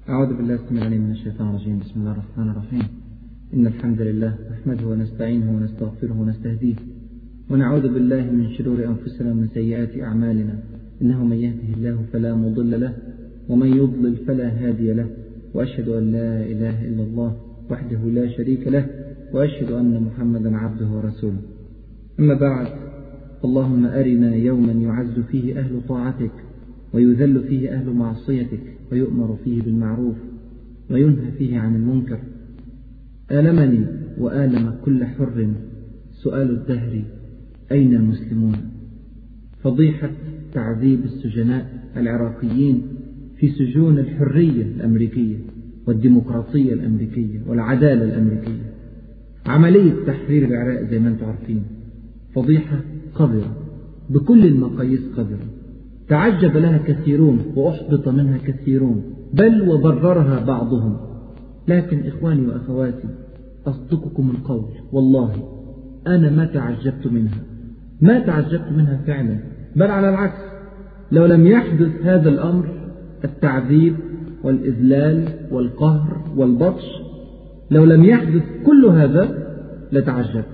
أعوذ بالله السميع العليم من الشيطان الرجيم بسم الله الرحمن الرحيم إن الحمد لله نحمده ونستعينه ونستغفره ونستهديه ونعوذ بالله من شرور أنفسنا ومن سيئات أعمالنا إنه من يهده الله فلا مضل له ومن يضلل فلا هادي له وأشهد أن لا إله إلا الله وحده لا شريك له وأشهد أن محمدا عبده ورسوله أما بعد اللهم أرنا يوما يعز فيه أهل طاعتك ويذل فيه أهل معصيتك ويؤمر فيه بالمعروف وينهى فيه عن المنكر آلمني وآلم كل حر سؤال الدهر أين المسلمون فضيحة تعذيب السجناء العراقيين في سجون الحرية الأمريكية والديمقراطية الأمريكية والعدالة الأمريكية عملية تحرير العراق زي ما انتم عارفين فضيحة قذرة بكل المقاييس قذرة تعجب لها كثيرون وأحبط منها كثيرون بل وبررها بعضهم لكن إخواني وأخواتي أصدقكم القول والله أنا ما تعجبت منها ما تعجبت منها فعلا بل على العكس لو لم يحدث هذا الأمر التعذيب والإذلال والقهر والبطش لو لم يحدث كل هذا لتعجبت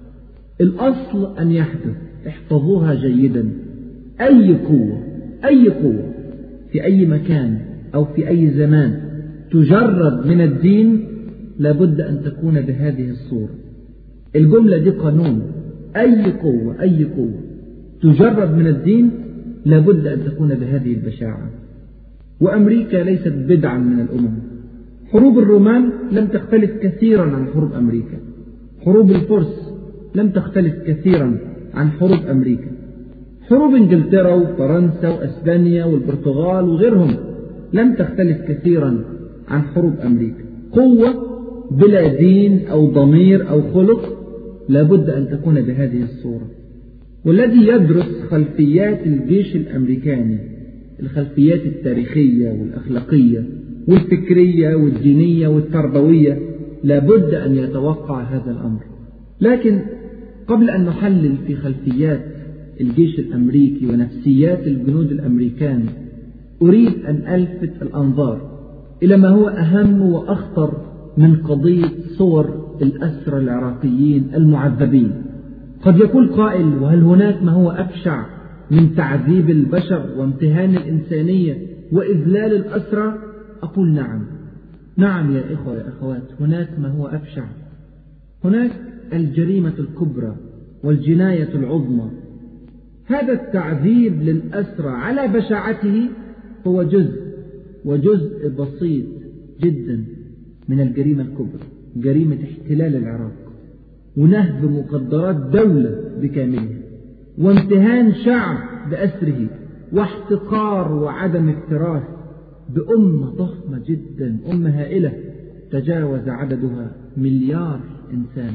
الأصل أن يحدث احفظوها جيدا أي قوة أي قوة في أي مكان أو في أي زمان تجرد من الدين لابد أن تكون بهذه الصورة الجملة دي قانون أي قوة أي قوة تجرد من الدين لابد أن تكون بهذه البشاعة وأمريكا ليست بدعا من الأمم حروب الرومان لم تختلف كثيرا عن حروب أمريكا حروب الفرس لم تختلف كثيرا عن حروب أمريكا حروب انجلترا وفرنسا واسبانيا والبرتغال وغيرهم لم تختلف كثيرا عن حروب امريكا قوة بلا دين او ضمير او خلق لابد ان تكون بهذه الصورة والذي يدرس خلفيات الجيش الامريكاني الخلفيات التاريخية والاخلاقية والفكرية والدينية والتربوية لابد ان يتوقع هذا الامر لكن قبل ان نحلل في خلفيات الجيش الأمريكي ونفسيات الجنود الأمريكان أريد أن ألفت الأنظار إلى ما هو أهم وأخطر من قضية صور الأسرى العراقيين المعذبين قد يقول قائل وهل هناك ما هو أبشع من تعذيب البشر وامتهان الإنسانية وإذلال الأسرى أقول نعم نعم يا إخوة يا أخوات هناك ما هو أبشع هناك الجريمة الكبرى والجناية العظمى هذا التعذيب للأسرى على بشاعته هو جزء وجزء بسيط جدا من الجريمة الكبرى جريمة احتلال العراق ونهب مقدرات دولة بكاملها وامتهان شعب بأسره واحتقار وعدم اكتراث بأمة ضخمة جدا أمة هائلة تجاوز عددها مليار إنسان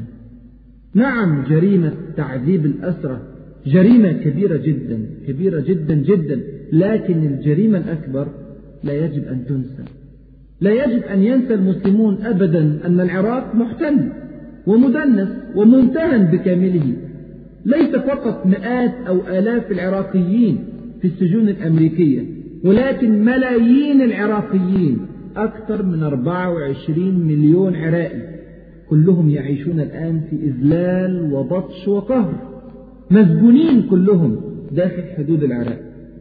نعم جريمة تعذيب الأسرة جريمة كبيرة جدا كبيرة جدا جدا لكن الجريمة الأكبر لا يجب أن تنسى لا يجب أن ينسى المسلمون أبدا أن العراق محتل ومدنس وممتهن بكامله ليس فقط مئات أو آلاف العراقيين في السجون الأمريكية ولكن ملايين العراقيين أكثر من 24 مليون عراقي كلهم يعيشون الآن في إذلال وبطش وقهر مسجونين كلهم داخل حدود العراق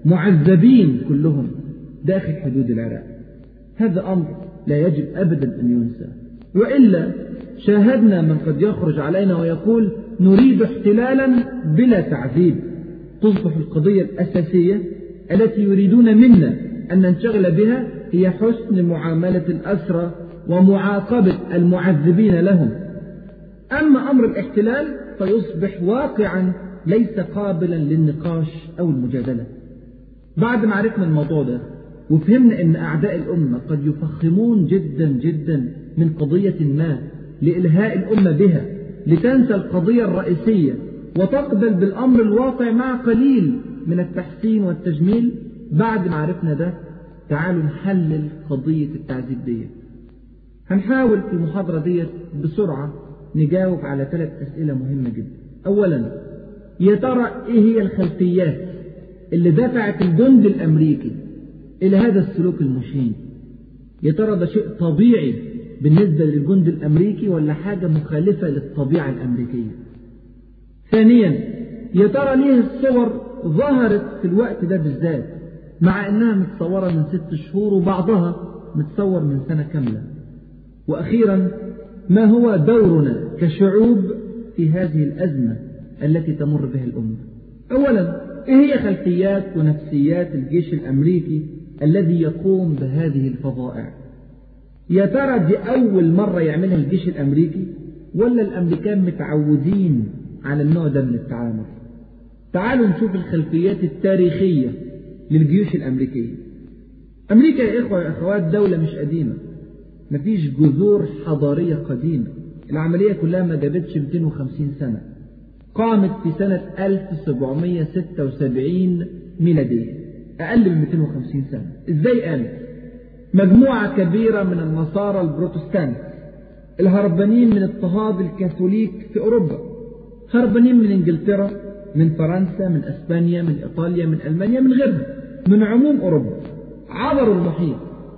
معذبين كلهم داخل حدود العراق هذا أمر لا يجب أبدا أن ينسى وإلا شاهدنا من قد يخرج علينا ويقول نريد احتلالا بلا تعذيب تصبح القضية الأساسية التي يريدون منا أن ننشغل بها هي حسن معاملة الأسرى ومعاقبة المعذبين لهم أما أمر الاحتلال فيصبح واقعا ليس قابلا للنقاش أو المجادلة بعد ما عرفنا الموضوع ده وفهمنا أن أعداء الأمة قد يفخمون جدا جدا من قضية ما لإلهاء الأمة بها لتنسى القضية الرئيسية وتقبل بالأمر الواقع مع قليل من التحسين والتجميل بعد ما عرفنا ده تعالوا نحلل قضية التعذيب دي هنحاول في المحاضرة دي بسرعة نجاوب على ثلاث أسئلة مهمة جدا أولا يا ترى إيه هي يا ترى ده شيء طبيعي بالنسبة للجند الأمريكي ولا حاجة مخالفة للطبيعة الأمريكية ثانيا يا ترى ليه الصور ظهرت في الوقت ده بالذات مع انها متصورة من ست شهور وبعضها متصور من سنة كاملة واخيرا ما هو دورنا كشعوب في هذه الازمة التي تمر بها الامة اولا ايه هي خلفيات ونفسيات الجيش الامريكي الذي يقوم بهذه الفظائع يا ترى دي اول مرة يعملها الجيش الامريكي ولا الامريكان متعودين على النوع ده من التعامل تعالوا نشوف الخلفيات التاريخية للجيوش الأمريكية أمريكا يا إخوة يا أخوات دولة مش قديمة مفيش جذور حضارية قديمة العملية كلها ما جابتش 250 سنة قامت في سنة 1776 ميلادية أقل من 250 سنة إزاي قامت مجموعة كبيرة من النصارى البروتستانت الهربانين من اضطهاد الكاثوليك في أوروبا هربانين من إنجلترا من فرنسا من أسبانيا من إيطاليا من ألمانيا من غيرها من عموم أوروبا عبروا المحيط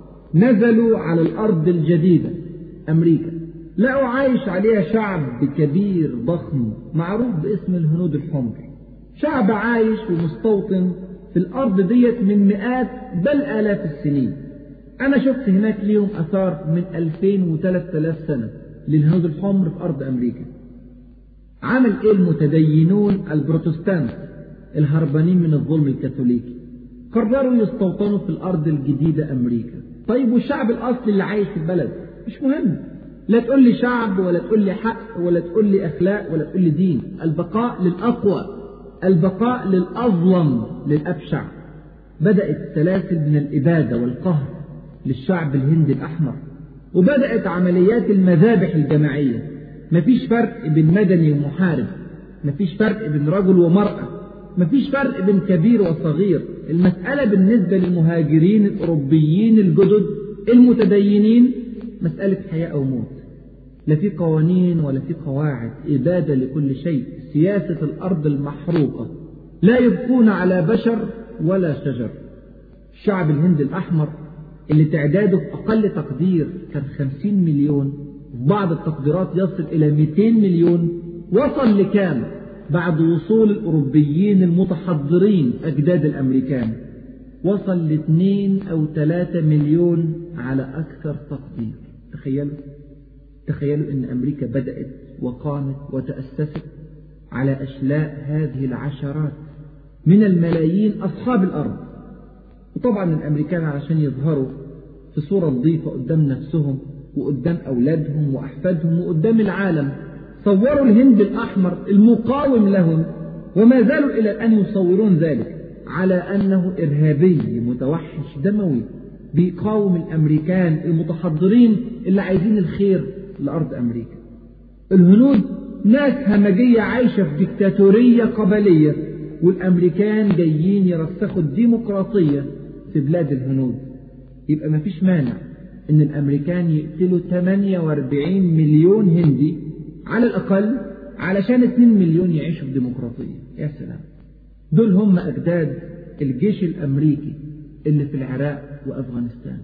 نزلوا على الأرض الجديدة أمريكا لقوا عايش عليها شعب كبير ضخم معروف باسم الهنود الحمر شعب عايش ومستوطن في الأرض ديت من مئات بل آلاف السنين أنا شفت هناك ليهم أثار من 2000 و 3000 سنة للهنود الحمر في أرض أمريكا عمل ايه المتدينون البروتستانت الهربانين من الظلم الكاثوليكي قرروا يستوطنوا في الارض الجديدة امريكا طيب والشعب الاصلي اللي عايش في البلد مش مهم لا تقول لي شعب ولا تقول لي حق ولا تقول لي اخلاق ولا تقول لي دين البقاء للاقوى البقاء للاظلم للابشع بدات سلاسل من الاباده والقهر للشعب الهندي الاحمر وبدات عمليات المذابح الجماعيه مفيش فرق بين مدني ومحارب مفيش فرق بين رجل ومرأة مفيش فرق بين كبير وصغير المسألة بالنسبة للمهاجرين الأوروبيين الجدد المتدينين مسألة حياة أو موت لا في قوانين ولا في قواعد إبادة لكل شيء سياسة الأرض المحروقة لا يبقون على بشر ولا شجر الشعب الهندي الأحمر اللي تعداده في أقل تقدير كان خمسين مليون في بعض التقديرات يصل إلى 200 مليون وصل لكام بعد وصول الأوروبيين المتحضرين أجداد الأمريكان وصل لاثنين أو ثلاثة مليون على أكثر تقدير تخيلوا تخيلوا أن أمريكا بدأت وقامت وتأسست على أشلاء هذه العشرات من الملايين أصحاب الأرض وطبعا الأمريكان علشان يظهروا في صورة نظيفة قدام نفسهم وقدام أولادهم وأحفادهم وقدام العالم صوروا الهند الأحمر المقاوم لهم وما زالوا إلى الآن يصورون ذلك على أنه إرهابي متوحش دموي بيقاوم الأمريكان المتحضرين اللي عايزين الخير لأرض أمريكا الهنود ناس همجية عايشة في ديكتاتورية قبلية والأمريكان جايين يرسخوا الديمقراطية في بلاد الهنود يبقى مفيش مانع ان الامريكان يقتلوا 48 مليون هندي على الاقل علشان 2 مليون يعيشوا في ديمقراطية يا سلام دول هم اجداد الجيش الامريكي اللي في العراق وافغانستان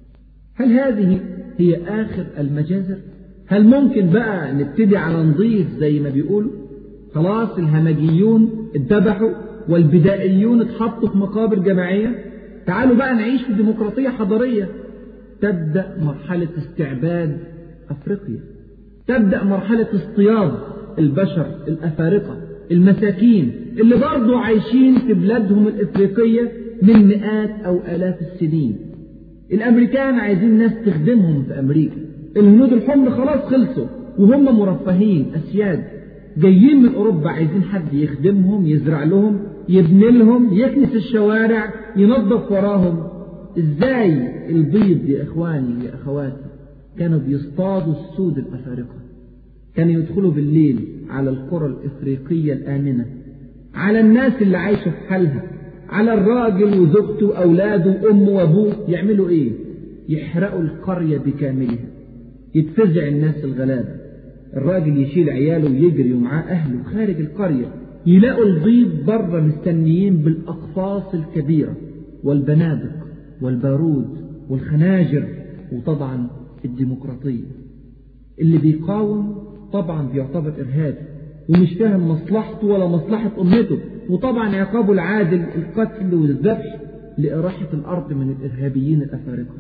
هل هذه هي اخر المجازر هل ممكن بقى نبتدي على نظيف زي ما بيقولوا خلاص الهمجيون اتذبحوا والبدائيون اتحطوا في مقابر جماعية تعالوا بقى نعيش في ديمقراطية حضارية تبدأ مرحلة استعباد أفريقيا تبدأ مرحلة اصطياد البشر الأفارقة المساكين اللي برضو عايشين في بلادهم الإفريقية من مئات أو آلاف السنين الأمريكان عايزين ناس تخدمهم في أمريكا الهنود الحمر خلاص خلصوا وهم مرفهين أسياد جايين من أوروبا عايزين حد يخدمهم يزرع لهم يبني لهم يكنس الشوارع ينظف وراهم ازاي البيض يا اخواني يا اخواتي كانوا بيصطادوا السود الافارقه كانوا يدخلوا بالليل على القرى الافريقيه الامنه على الناس اللي عايشه في حالها على الراجل وزوجته واولاده وامه وابوه يعملوا ايه يحرقوا القريه بكاملها يتفزع الناس الغلابه الراجل يشيل عياله ويجري ومعاه اهله خارج القريه يلاقوا البيض بره مستنيين بالاقفاص الكبيره والبنادق والبارود والخناجر وطبعا الديمقراطية اللي بيقاوم طبعا بيعتبر إرهابي ومش فاهم مصلحته ولا مصلحة أمته وطبعا عقابه العادل القتل والذبح لإراحة الأرض من الإرهابيين الأفارقة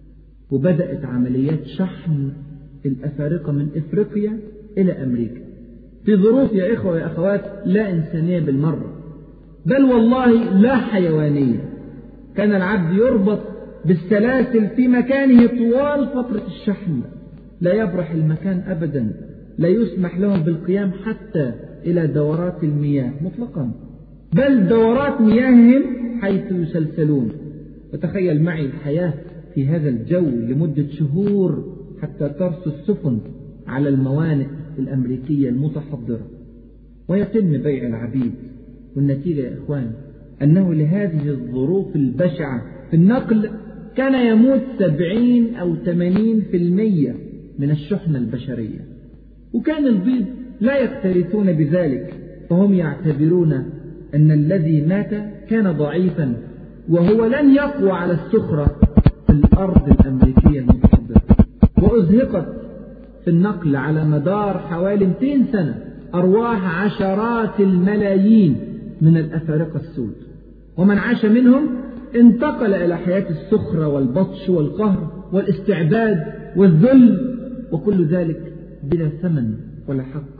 وبدأت عمليات شحن الأفارقة من إفريقيا إلى أمريكا في ظروف يا إخوة ويا أخوات لا إنسانية بالمرة بل والله لا حيوانية كان العبد يربط بالسلاسل في مكانه طوال فترة الشحن لا يبرح المكان أبدا لا يسمح لهم بالقيام حتى إلى دورات المياه مطلقا بل دورات مياههم حيث يسلسلون وتخيل معي الحياة في هذا الجو لمدة شهور حتى ترسو السفن على الموانئ الأمريكية المتحضرة ويتم بيع العبيد والنتيجة يا إخوان أنه لهذه الظروف البشعة في النقل كان يموت سبعين أو ثمانين في المية من الشحنة البشرية وكان البيض لا يكترثون بذلك فهم يعتبرون أن الذي مات كان ضعيفا وهو لن يقوى على السخرة في الأرض الأمريكية المتحضرة وأزهقت في النقل على مدار حوالي 200 سنة أرواح عشرات الملايين من الأفارقة السود ومن عاش منهم انتقل إلى حياة السخرة والبطش والقهر والاستعباد والذل وكل ذلك بلا ثمن ولا حق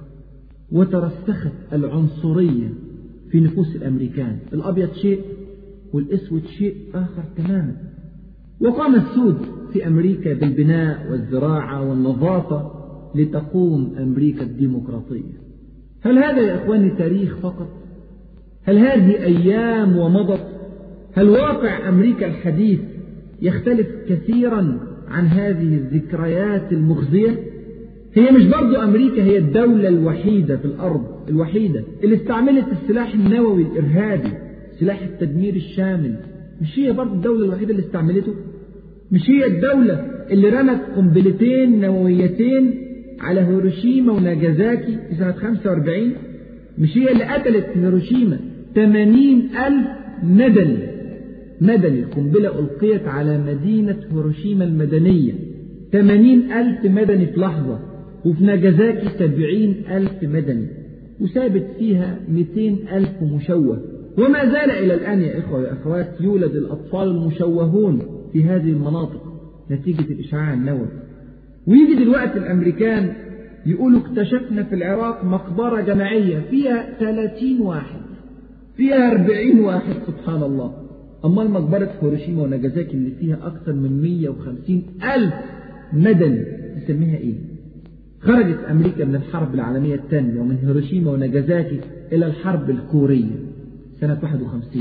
وترسخت العنصرية في نفوس الأمريكان الأبيض شيء والأسود شيء آخر تماما وقام السود في أمريكا بالبناء والزراعة والنظافة لتقوم أمريكا الديمقراطية هل هذا يا إخواني تاريخ فقط هل هذه أيام ومضت هل واقع أمريكا الحديث يختلف كثيرا عن هذه الذكريات المخزية هي مش برضو أمريكا هي الدولة الوحيدة في الأرض الوحيدة اللي استعملت السلاح النووي الإرهابي سلاح التدمير الشامل مش هي برضو الدولة الوحيدة اللي استعملته مش هي الدولة اللي رمت قنبلتين نوويتين على هيروشيما وناجازاكي في سنة 45 مش هي اللي قتلت في هيروشيما 80 ألف مدني مدني القنبلة ألقيت على مدينة هيروشيما المدنية 80 ألف مدني في لحظة وفي ناجازاكي 70 ألف مدني وسابت فيها 200 ألف مشوه وما زال إلى الآن يا إخوة يا أخوات يولد الأطفال المشوهون في هذه المناطق نتيجة الإشعاع النووي ويجي دلوقتي الأمريكان يقولوا اكتشفنا في العراق مقبرة جماعية فيها 30 واحد فيها 40 واحد سبحان الله أما مقبرة هيروشيما وناجازاكي اللي فيها أكثر من 150 ألف مدني نسميها إيه؟ خرجت أمريكا من الحرب العالمية الثانية ومن هيروشيما وناجازاكي إلى الحرب الكورية سنة 51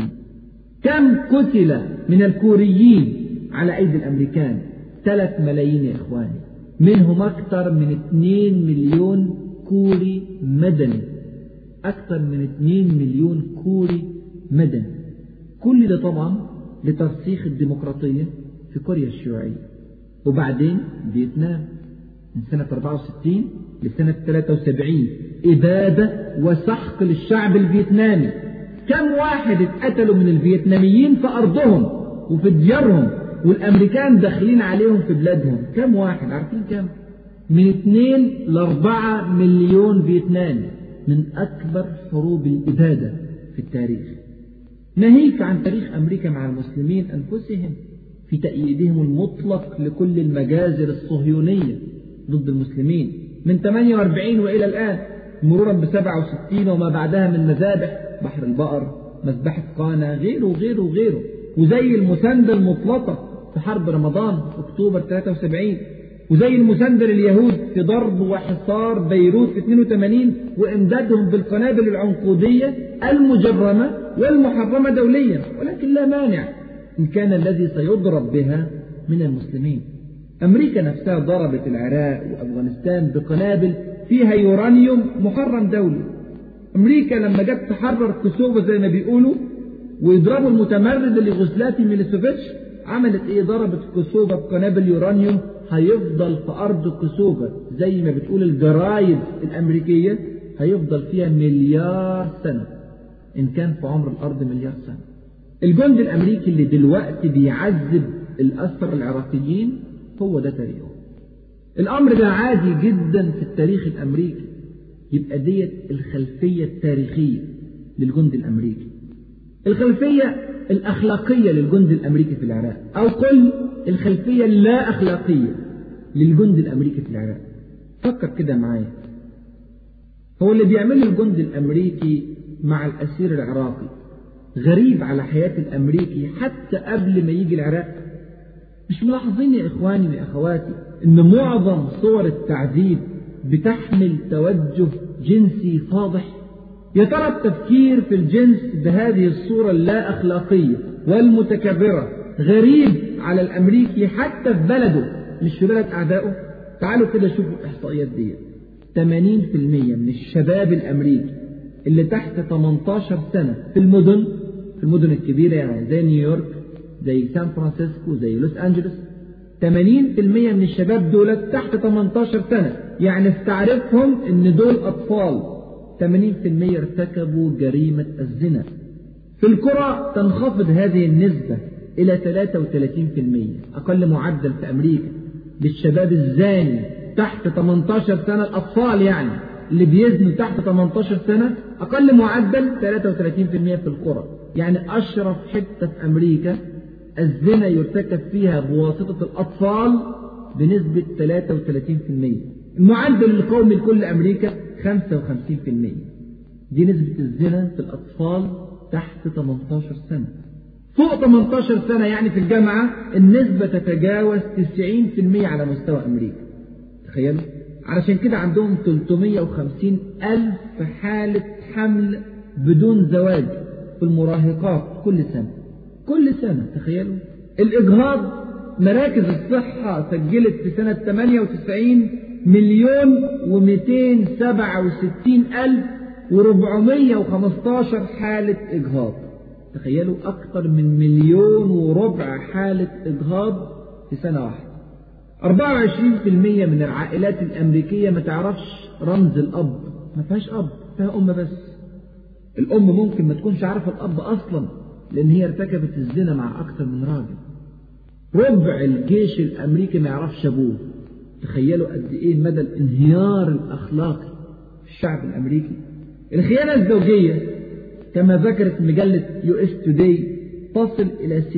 كم قتل من الكوريين على أيدي الأمريكان 3 ملايين يا إخواني منهم أكثر من 2 مليون كوري مدني أكثر من 2 مليون كوري مدني كل ده طبعا لترسيخ الديمقراطية في كوريا الشيوعية وبعدين فيتنام من سنة 64 لسنة 73 إبادة وسحق للشعب الفيتنامي كم واحد اتقتلوا من الفيتناميين في أرضهم وفي ديارهم والأمريكان داخلين عليهم في بلادهم كم واحد عارفين كم من 2 ل 4 مليون فيتنامي من أكبر حروب الإبادة في التاريخ ناهيك عن تاريخ أمريكا مع المسلمين أنفسهم في تأييدهم المطلق لكل المجازر الصهيونية ضد المسلمين من 48 وإلى الآن مرورا ب 67 وما بعدها من مذابح بحر البقر مذبحة قانا غيره وغيره وغيره وزي المساندة المطلقة في حرب رمضان أكتوبر 73 وزي المساندة لليهود في ضرب وحصار بيروت في 82 وإمدادهم بالقنابل العنقودية المجرمة والمحرمة دوليا ولكن لا مانع إن كان الذي سيضرب بها من المسلمين أمريكا نفسها ضربت العراق وأفغانستان بقنابل فيها يورانيوم محرم دولي أمريكا لما جت تحرر كوسوفو زي ما بيقولوا ويضربوا المتمرد اللي غسلاتي ميليسوفيتش عملت ايه ضربت كوسوفا بقنابل يورانيوم هيفضل في أرض كوسوفا زي ما بتقول الجرايد الأمريكية هيفضل فيها مليار سنة إن كان في عمر الأرض مليار سنة الجند الأمريكي اللي دلوقتي بيعذب الأسر العراقيين هو ده تاريخه الأمر ده عادي جدا في التاريخ الأمريكي يبقى ديت الخلفية التاريخية للجند الأمريكي الخلفية الأخلاقية للجند الأمريكي في العراق أو قل الخلفية اللا أخلاقية للجند الأمريكي في العراق فكر كده معايا هو اللي بيعمله الجند الأمريكي مع الأسير العراقي غريب على حياة الأمريكي حتى قبل ما يجي العراق مش ملاحظين يا إخواني وأخواتي إن معظم صور التعذيب بتحمل توجه جنسي فاضح يا ترى التفكير في الجنس بهذه الصورة اللا أخلاقية والمتكبرة غريب على الأمريكي حتى في بلده مش في بلد أعدائه تعالوا كده شوفوا الإحصائيات دي 80% من الشباب الأمريكي اللي تحت 18 سنة في المدن في المدن الكبيرة يعني زي نيويورك زي سان فرانسيسكو زي لوس أنجلوس 80% من الشباب دول تحت 18 سنة يعني في تعريفهم ان دول أطفال 80% ارتكبوا جريمة الزنا في القرى تنخفض هذه النسبة إلى 33% أقل معدل في أمريكا للشباب الزاني تحت 18 سنة الأطفال يعني اللي بيزنوا تحت 18 سنة أقل معدل 33% في القرى يعني أشرف حتة في أمريكا الزنا يرتكب فيها بواسطة الأطفال بنسبة 33% المعدل القومي لكل أمريكا 55% دي نسبة الزنا في الأطفال تحت 18 سنة فوق 18 سنة يعني في الجامعة النسبة تتجاوز 90% على مستوى أمريكا تخيلوا علشان كده عندهم 350 ألف حالة حمل بدون زواج في المراهقات كل سنة كل سنة تخيلوا الإجهاض مراكز الصحة سجلت في سنة 98 مليون و267 ألف و415 حالة إجهاض تخيلوا أكثر من مليون وربع حالة إجهاض في سنة واحدة 24% من العائلات الأمريكية ما تعرفش رمز الأب ما فيهاش أب فيها أم بس الأم ممكن ما تكونش عارفة الأب أصلا لأن هي ارتكبت الزنا مع أكثر من راجل ربع الجيش الأمريكي ما يعرفش أبوه تخيلوا قد إيه مدى الانهيار الأخلاقي في الشعب الأمريكي الخيانة الزوجية كما ذكرت مجلة يو اس توداي تصل إلى 60%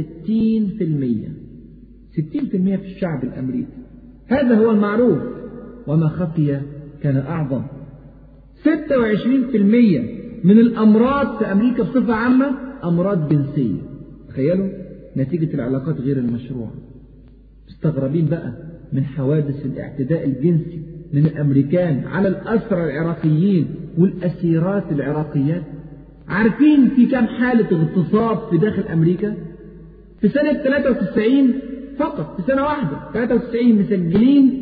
60% في الشعب الأمريكي هذا هو المعروف وما خفي كان أعظم 26% من الأمراض في أمريكا بصفة عامة أمراض جنسية تخيلوا نتيجة العلاقات غير المشروعة مستغربين بقى من حوادث الاعتداء الجنسي من الأمريكان على الأسرى العراقيين والأسيرات العراقيات عارفين في كم حالة اغتصاب في داخل أمريكا في سنة 93 فقط في سنة واحدة 93 مسجلين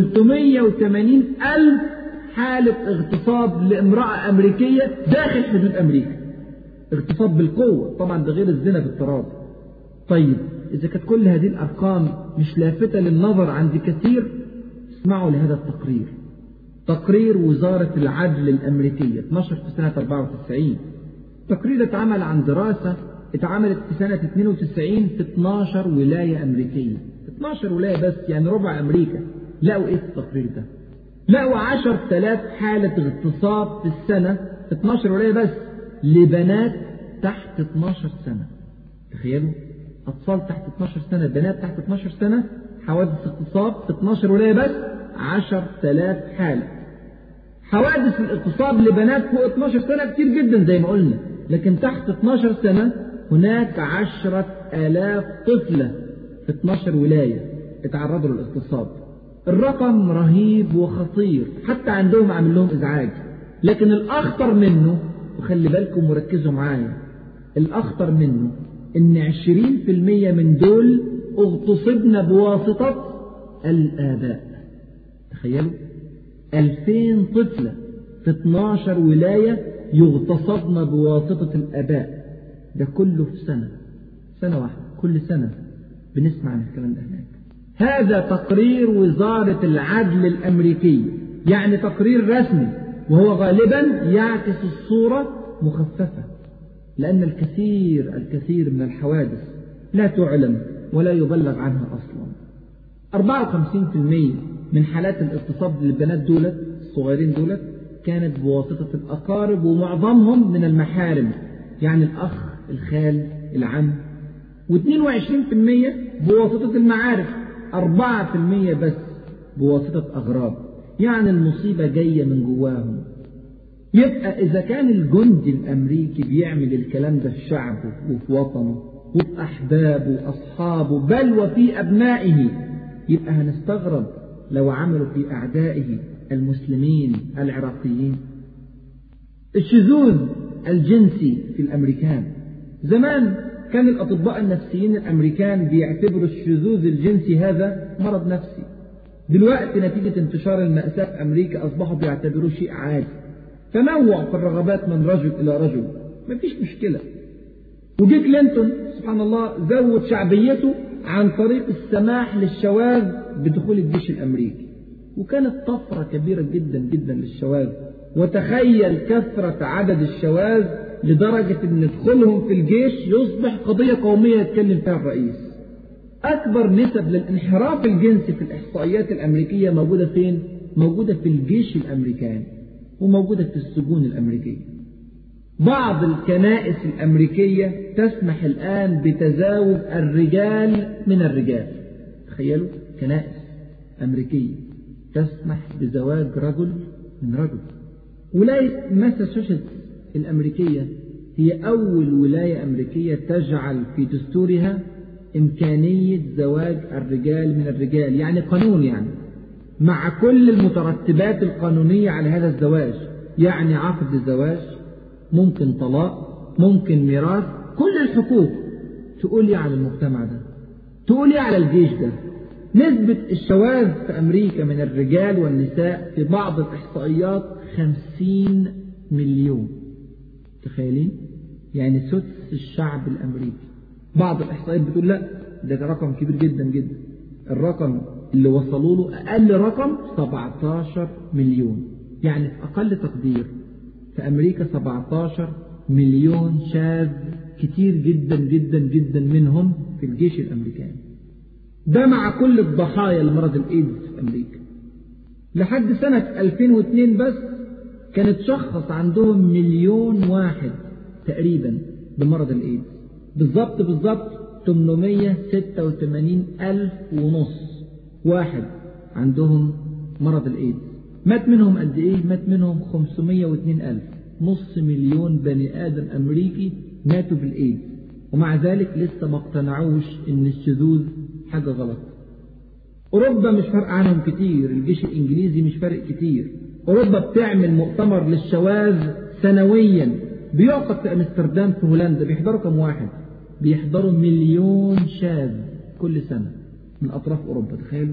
380 ألف حالة اغتصاب لامرأة أمريكية داخل حدود أمريكا اغتصاب بالقوة طبعا ده غير الزنا بالتراب طيب إذا كانت كل هذه الأرقام مش لافتة للنظر عند كثير اسمعوا لهذا التقرير تقرير وزارة العدل الأمريكية 12 في سنة 94 تقرير اتعمل عن دراسة اتعملت في سنة 92 في 12 ولاية أمريكية 12 ولاية بس يعني ربع أمريكا لقوا إيه في التقرير ده لقوا 10000 حالة اغتصاب في السنة في 12 ولاية بس لبنات تحت 12 سنة تخيلوا أطفال تحت 12 سنة بنات تحت 12 سنة حوادث اغتصاب في 12 ولاية بس 10000 حالة حوادث الاغتصاب لبنات فوق 12 سنة كتير جدا زي ما قلنا لكن تحت 12 سنة هناك عشرة آلاف طفلة في 12 ولاية اتعرضوا للاغتصاب الرقم رهيب وخطير حتى عندهم عامل لهم إزعاج لكن الأخطر منه وخلي بالكم وركزوا معايا الأخطر منه إن عشرين في المية من دول اغتصبن بواسطة الآباء تخيلوا ألفين طفلة في 12 ولاية يغتصبن بواسطة الآباء ده كله في سنة سنة واحدة كل سنة بنسمع عن الكلام ده هناك هذا تقرير وزارة العدل الأمريكية يعني تقرير رسمي وهو غالبا يعكس الصورة مخففة لأن الكثير الكثير من الحوادث لا تعلم ولا يبلغ عنها أصلا 54% من حالات الاغتصاب للبنات دولت الصغيرين دولت كانت بواسطة الأقارب ومعظمهم من المحارم يعني الأخ الخال العم و22% بواسطة المعارف 4% بس بواسطة أغراب يعني المصيبة جاية من جواهم يبقى إذا كان الجندي الأمريكي بيعمل الكلام ده في شعبه وفي وطنه وفي أحبابه وأصحابه بل وفي أبنائه يبقى هنستغرب لو عملوا في أعدائه المسلمين العراقيين الشذوذ الجنسي في الأمريكان زمان كان الأطباء النفسيين الأمريكان بيعتبروا الشذوذ الجنسي هذا مرض نفسي دلوقتي نتيجة انتشار المأساة في أمريكا أصبحوا بيعتبروه شيء عادي تنوع في الرغبات من رجل إلى رجل مفيش مشكلة وجي كلينتون سبحان الله زود شعبيته عن طريق السماح للشواذ بدخول الجيش الأمريكي وكانت طفرة كبيرة جدا جدا للشواذ وتخيل كثرة عدد الشواذ لدرجة أن دخولهم في الجيش يصبح قضية قومية يتكلم فيها الرئيس أكبر نسب للانحراف الجنسي في الإحصائيات الأمريكية موجودة فين؟ موجودة في الجيش الأمريكاني وموجودة في السجون الأمريكية بعض الكنائس الأمريكية تسمح الآن بتزاوج الرجال من الرجال تخيلوا كنائس أمريكية تسمح بزواج رجل من رجل ولاية ماساتشوستس الأمريكية هي أول ولاية أمريكية تجعل في دستورها إمكانية زواج الرجال من الرجال يعني قانون يعني مع كل المترتبات القانونية على هذا الزواج يعني عقد الزواج ممكن طلاق ممكن ميراث كل الحقوق تقول على المجتمع ده تقول على الجيش ده نسبة الشواذ في أمريكا من الرجال والنساء في بعض الإحصائيات خمسين مليون تخيلين يعني سدس الشعب الأمريكي بعض الإحصائيات بتقول لا ده رقم كبير جدا جدا الرقم اللي وصلوا له أقل رقم 17 مليون يعني في أقل تقدير في أمريكا 17 مليون شاذ كتير جدا جدا جدا منهم في الجيش الأمريكاني ده مع كل الضحايا لمرض الإيدز في أمريكا لحد سنة 2002 بس كانت شخص عندهم مليون واحد تقريبا بمرض الإيدز بالظبط بالظبط 886 ألف ونص واحد عندهم مرض الإيدز مات منهم قد إيه؟ مات منهم 502 ألف نص مليون بني آدم أمريكي ماتوا بالإيدز ومع ذلك لسه ما اقتنعوش إن الشذوذ حاجة غلط أوروبا مش فارق عنهم كتير الجيش الإنجليزي مش فارق كتير أوروبا بتعمل مؤتمر للشواذ سنويا بيعقد في أمستردام في هولندا بيحضروا كم واحد بيحضروا مليون شاذ كل سنة من أطراف أوروبا تخيلوا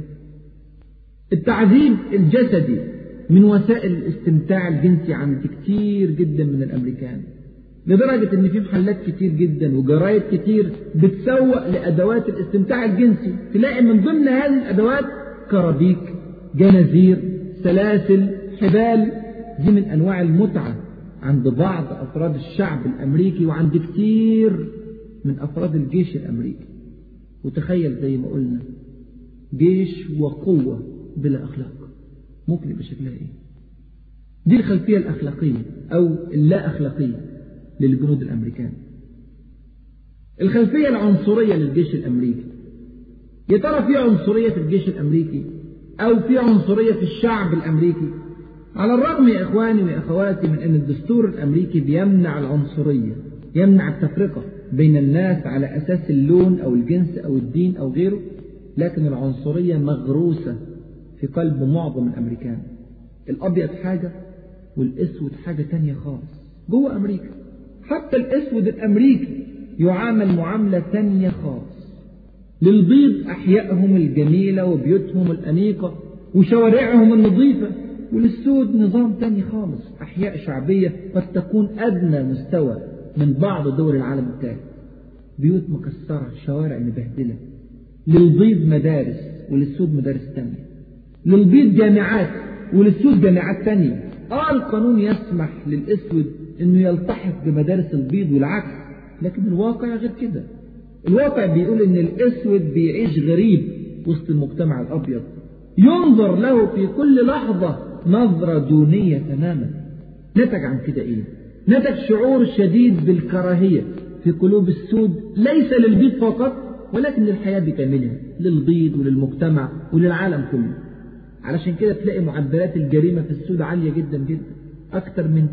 التعذيب الجسدي من وسائل الاستمتاع الجنسي عند كتير جدا من الأمريكان لدرجة ان في محلات كتير جدا وجرايد كتير بتسوق لأدوات الاستمتاع الجنسي تلاقي من ضمن هذه الأدوات كرابيك جنازير سلاسل حبال دي من أنواع المتعة عند بعض أفراد الشعب الأمريكي وعند كتير من أفراد الجيش الأمريكي وتخيل زي ما قلنا جيش وقوة بلا أخلاق ممكن يبقى شكلها إيه دي الخلفية الأخلاقية أو اللا أخلاقية للجنود الأمريكان الخلفية العنصرية للجيش الأمريكي يا ترى في عنصرية في الجيش الأمريكي أو في عنصرية في الشعب الأمريكي على الرغم يا إخواني وأخواتي من أن الدستور الأمريكي بيمنع العنصرية يمنع التفرقة بين الناس على أساس اللون أو الجنس أو الدين أو غيره لكن العنصرية مغروسة في قلب معظم الأمريكان الأبيض حاجة والأسود حاجة تانية خالص جوه أمريكا حتى الأسود الأمريكي يعامل معاملة تانية خالص للبيض أحيائهم الجميلة وبيوتهم الأنيقة وشوارعهم النظيفة وللسود نظام تاني خالص أحياء شعبية قد تكون أدنى مستوى من بعض دول العالم الثالث بيوت مكسرة شوارع مبهدلة للبيض مدارس وللسود مدارس تانية للبيض جامعات وللسود جامعات تانية آه القانون يسمح للأسود أنه يلتحق بمدارس البيض والعكس لكن الواقع غير كده الواقع بيقول أن الأسود بيعيش غريب وسط المجتمع الأبيض ينظر له في كل لحظة نظرة دونية تماما نتج عن كده إيه نتج شعور شديد بالكراهية في قلوب السود ليس للبيض فقط ولكن للحياة بكاملها للبيض وللمجتمع وللعالم كله علشان كده تلاقي معدلات الجريمة في السود عالية جدا جدا أكثر من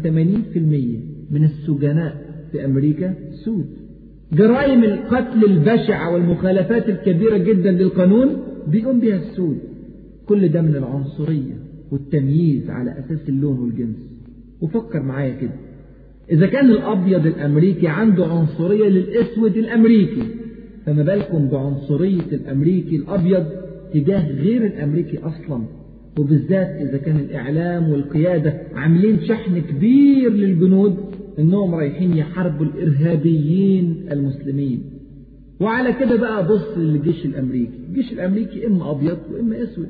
80% من السجناء في أمريكا سود جرائم القتل البشعة والمخالفات الكبيرة جدا للقانون بيقوم بها السود كل ده من العنصرية والتمييز على أساس اللون والجنس وفكر معايا كده إذا كان الأبيض الأمريكي عنده عنصرية للأسود الأمريكي فما بالكم بعنصرية الأمريكي الأبيض تجاه غير الأمريكي أصلا وبالذات إذا كان الإعلام والقيادة عاملين شحن كبير للجنود إنهم رايحين يحاربوا الإرهابيين المسلمين وعلى كده بقى بص للجيش الأمريكي الجيش الأمريكي إما أبيض وإما أسود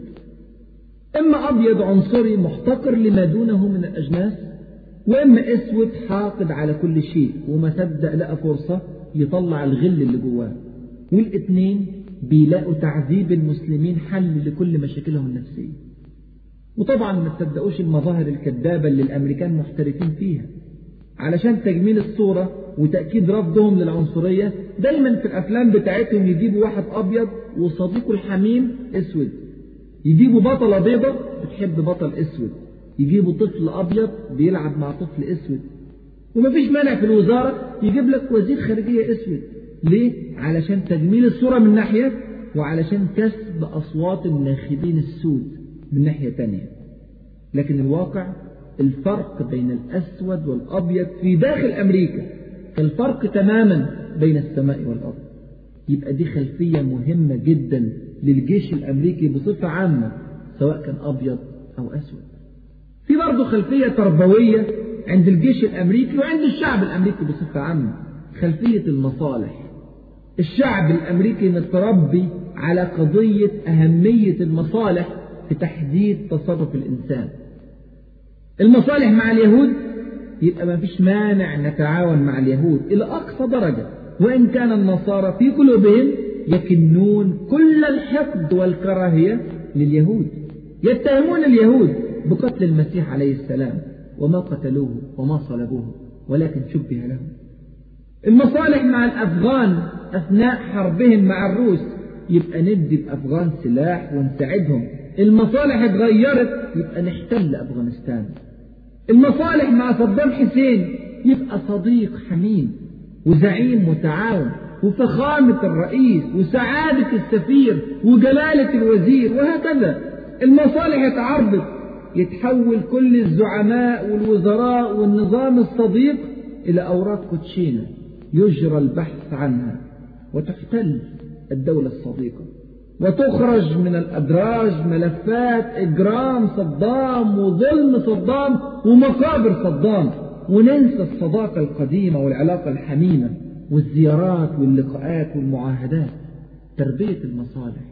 إما أبيض عنصري محتقر لما دونه من الأجناس وإما أسود حاقد على كل شيء وما صدق لقى فرصة يطلع الغل اللي جواه والاثنين بيلاقوا تعذيب المسلمين حل لكل مشاكلهم النفسية وطبعا ما تصدقوش المظاهر الكذابة اللي الأمريكان محترفين فيها علشان تجميل الصورة وتأكيد رفضهم للعنصرية دايما في الأفلام بتاعتهم يجيبوا واحد أبيض وصديقه الحميم أسود يجيبوا بطلة بيضة بتحب بطل أسود يجيبوا طفل أبيض بيلعب مع طفل أسود ومفيش مانع في الوزارة يجيب لك وزير خارجية أسود ليه؟ علشان تجميل الصورة من ناحية وعلشان كسب أصوات الناخبين السود من ناحية تانية لكن الواقع الفرق بين الأسود والأبيض في داخل أمريكا كالفرق تماما بين السماء والأرض يبقى دي خلفية مهمة جدا للجيش الأمريكي بصفة عامة سواء كان أبيض أو أسود في برضه خلفية تربوية عند الجيش الأمريكي وعند الشعب الأمريكي بصفة عامة خلفية المصالح الشعب الأمريكي متربي على قضية أهمية المصالح في تحديد تصرف الإنسان المصالح مع اليهود يبقى ما فيش مانع نتعاون مع اليهود إلى أقصى درجة وإن كان النصارى في قلوبهم يكنون كل الحقد والكراهية لليهود يتهمون اليهود بقتل المسيح عليه السلام وما قتلوه وما صلبوه ولكن شبه لهم المصالح مع الأفغان أثناء حربهم مع الروس يبقى ندي الأفغان سلاح ونساعدهم المصالح اتغيرت يبقى نحتل أفغانستان المصالح مع صدام حسين يبقى صديق حميم وزعيم متعاون وفخامة الرئيس وسعادة السفير وجلالة الوزير وهكذا المصالح اتعرضت يتحول كل الزعماء والوزراء والنظام الصديق إلى أوراق كوتشينة يجرى البحث عنها وتحتل الدولة الصديقة وتخرج من الأدراج ملفات إجرام صدام وظلم صدام ومقابر صدام وننسى الصداقة القديمة والعلاقة الحميمة والزيارات واللقاءات والمعاهدات تربية المصالح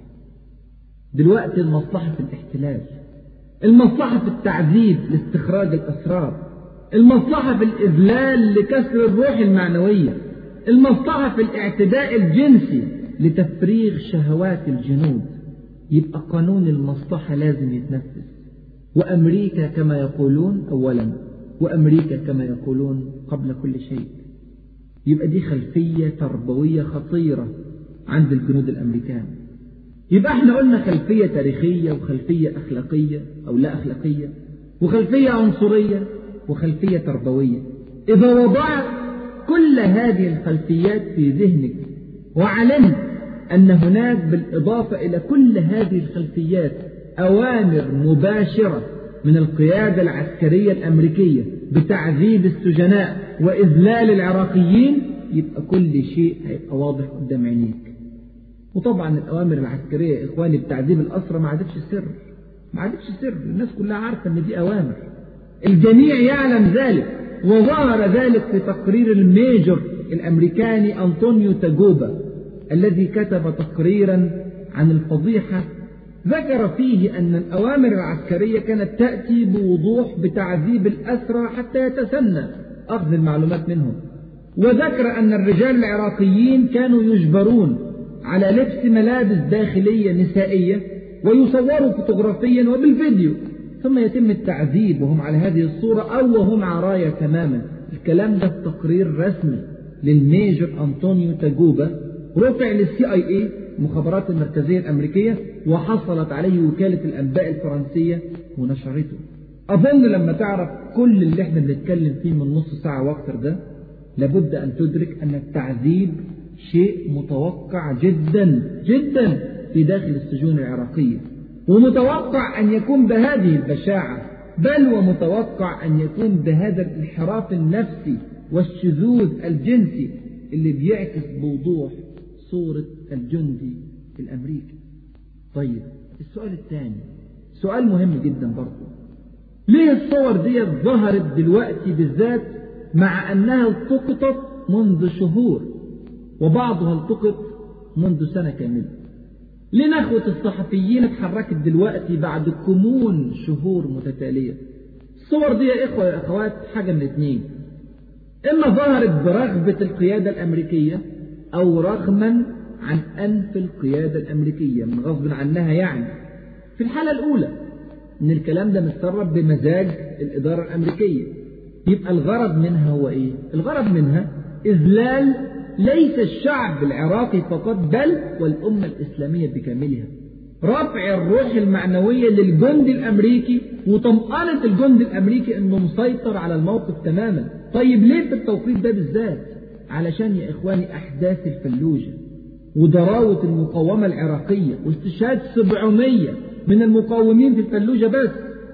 دلوقتي المصلحة في الاحتلال المصلحة في التعذيب لاستخراج الأسرار المصلحة في الإذلال لكسر الروح المعنوية المصلحة في الاعتداء الجنسي لتفريغ شهوات الجنود يبقى قانون المصلحة لازم يتنفذ وأمريكا كما يقولون أولا وأمريكا كما يقولون قبل كل شيء يبقى دي خلفية تربوية خطيرة عند الجنود الأمريكان يبقى احنا قلنا خلفية تاريخية وخلفية أخلاقية أو لا أخلاقية وخلفية عنصرية وخلفية تربوية إذا وضعت كل هذه الخلفيات في ذهنك وعلمت أن هناك بالإضافة إلى كل هذه الخلفيات أوامر مباشرة من القيادة العسكرية الأمريكية بتعذيب السجناء وإذلال العراقيين يبقى كل شيء هيبقى واضح قدام عينيك وطبعا الأوامر العسكرية يا إخواني بتعذيب الأسرى ما عادتش سر ما عادتش سر الناس كلها عارفة إن دي أوامر الجميع يعلم ذلك وظهر ذلك في تقرير الميجور الأمريكاني أنطونيو تاجوبا الذي كتب تقريرا عن الفضيحة ذكر فيه أن الأوامر العسكرية كانت تأتي بوضوح بتعذيب الأسرى حتى يتسنى أخذ المعلومات منهم وذكر أن الرجال العراقيين كانوا يجبرون على لبس ملابس داخلية نسائية ويصوروا فوتوغرافيا وبالفيديو ثم يتم التعذيب وهم على هذه الصورة أو وهم عرايا تماما الكلام ده في تقرير رسمي للميجر أنطونيو تاجوبا رفع للسي اي اي المخابرات المركزية الأمريكية وحصلت عليه وكالة الأنباء الفرنسية ونشرته أظن لما تعرف كل اللي احنا بنتكلم فيه من نص ساعة واكثر ده لابد أن تدرك أن التعذيب شيء متوقع جدا جدا في داخل السجون العراقية ومتوقع أن يكون بهذه البشاعة بل ومتوقع أن يكون بهذا الانحراف النفسي والشذوذ الجنسي اللي بيعكس بوضوح صورة الجندي الأمريكي طيب السؤال الثاني سؤال مهم جدا برضه ليه الصور دي ظهرت دلوقتي بالذات مع أنها التقطت منذ شهور وبعضها التقط منذ سنة كاملة ليه نخوة الصحفيين اتحركت دلوقتي بعد كمون شهور متتالية الصور دي يا إخوة يا أخوات حاجة من اتنين إما ظهرت برغبة القيادة الأمريكية أو رغما عن أنف القيادة الأمريكية من غصب عنها يعني في الحالة الأولى إن الكلام ده متسرب بمزاج الإدارة الأمريكية يبقى الغرض منها هو إيه؟ الغرض منها إذلال ليس الشعب العراقي فقط بل والأمة الإسلامية بكاملها رفع الروح المعنوية للجند الأمريكي وطمأنة الجند الأمريكي أنه مسيطر على الموقف تماما طيب ليه في التوقيت ده بالذات علشان يا إخواني أحداث الفلوجة وضراوة المقاومة العراقية واستشهاد 700 من المقاومين في الفلوجة بس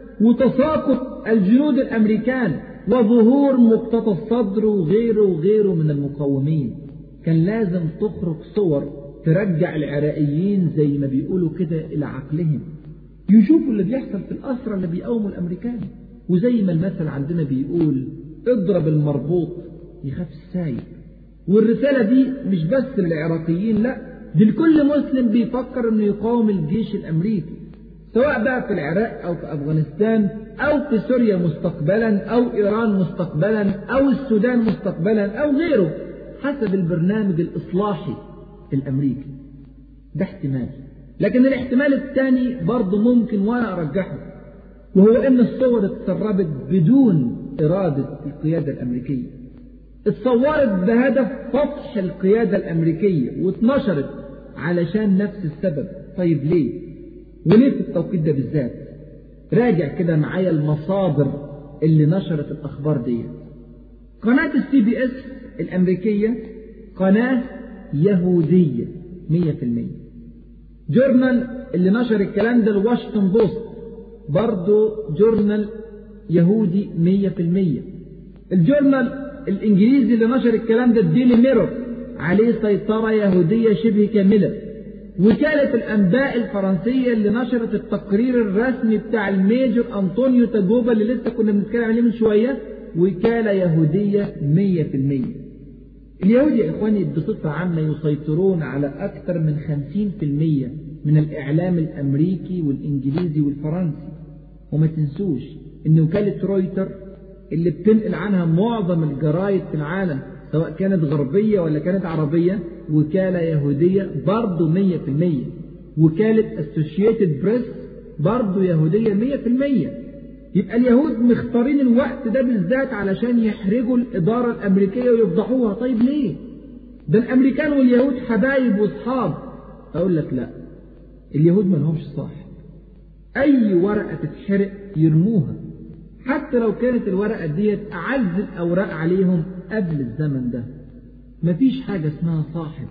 وتساقط الجنود الأمريكان وظهور مقتطى الصدر وغيره وغيره من المقاومين كان لازم تخرج صور ترجع العراقيين زي ما بيقولوا كده إلى عقلهم يشوفوا اللي بيحصل في الأسرى اللي بيقاوموا الأمريكان وزي ما المثل عندنا بيقول اضرب المربوط يخاف السايب والرسالة دي مش بس للعراقيين لا دي لكل مسلم بيفكر انه يقاوم الجيش الامريكي سواء بقى في العراق او في افغانستان او في سوريا مستقبلا او ايران مستقبلا او السودان مستقبلا او غيره حسب البرنامج الاصلاحي الامريكي ده احتمال لكن الاحتمال الثاني برضه ممكن وانا ارجحه وهو ان الصور اتسربت بدون ارادة القيادة الامريكية اتصورت بهدف فتح القيادة الامريكية واتنشرت علشان نفس السبب طيب ليه وليه في التوقيت ده بالذات راجع كده معايا المصادر اللي نشرت الاخبار دي قناة السي بي اس الامريكية قناة يهودية مية في المية جورنال اللي نشر الكلام ده الواشنطن بوست برضه جورنال يهودي مية في المية الجورنال الانجليزي اللي نشر الكلام ده الديلي ميرور عليه سيطرة يهودية شبه كاملة وكالة الأنباء الفرنسية اللي نشرت التقرير الرسمي بتاع الميجر أنطونيو تاجوبا اللي لسه كنا بنتكلم عليه من شوية وكالة يهودية مية في المية اليهود يا إخواني بصفة عامة يسيطرون على أكثر من خمسين في المية من الإعلام الأمريكي والإنجليزي والفرنسي وما تنسوش إن وكالة رويتر اللي بتنقل عنها معظم الجرايد في العالم سواء كانت غربية ولا كانت عربية وكالة يهودية برضه مية في المية وكالة اسوشيتد بريس برضه يهودية مية في المية يبقى اليهود مختارين الوقت ده بالذات علشان يحرجوا الإدارة الأمريكية ويفضحوها طيب ليه ده الأمريكان واليهود حبايب وصحاب أقول لك لا اليهود ما لهمش صاحب أي ورقة تتحرق يرموها حتى لو كانت الورقة ديت أعز الأوراق عليهم قبل الزمن ده مفيش حاجة اسمها صاحب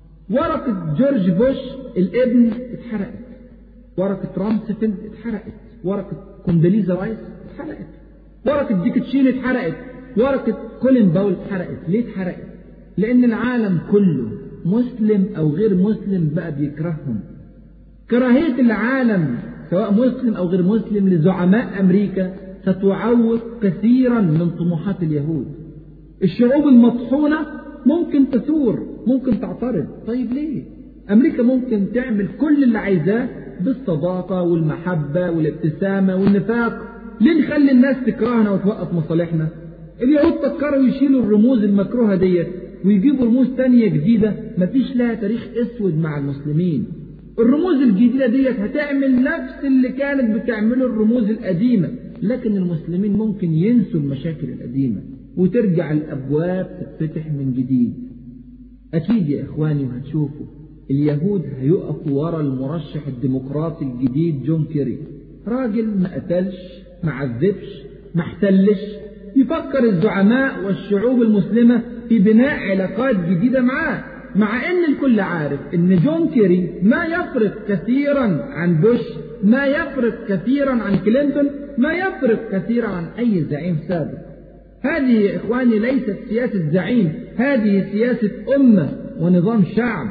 ورقة جورج بوش الابن اتحرقت ورقة رامسفيلد اتحرقت ورقة كونداليزا رايس اتحرقت ورقة ديك تشين اتحرقت ورقة كولين باول اتحرقت ليه اتحرقت لأن العالم كله مسلم أو غير مسلم بقى بيكرههم كراهية العالم سواء مسلم أو غير مسلم لزعماء أمريكا ستعوق كثيرا من طموحات اليهود الشعوب المطحونة ممكن تثور ممكن تعترض طيب ليه أمريكا ممكن تعمل كل اللي عايزاه بالصداقة والمحبة والابتسامة والنفاق ليه نخلي الناس تكرهنا وتوقف مصالحنا اليهود فكروا يشيلوا الرموز المكروهة ديت ويجيبوا رموز تانية جديدة مفيش لها تاريخ اسود مع المسلمين الرموز الجديدة ديت هتعمل نفس اللي كانت بتعمله الرموز القديمة لكن المسلمين ممكن ينسوا المشاكل القديمة وترجع الأبواب تتفتح من جديد أكيد يا إخواني وهتشوفوا اليهود هيقفوا ورا المرشح الديمقراطي الجديد جون كيري راجل ما قتلش ما عذبش ما احتلش يفكر الزعماء والشعوب المسلمة في بناء علاقات جديدة معاه مع ان الكل عارف ان جون كيري ما يفرق كثيرا عن بوش ما يفرق كثيرا عن كلينتون ما يفرق كثيرا عن اي زعيم سابق هذه يا اخواني ليست سياسة زعيم هذه سياسة امة ونظام شعب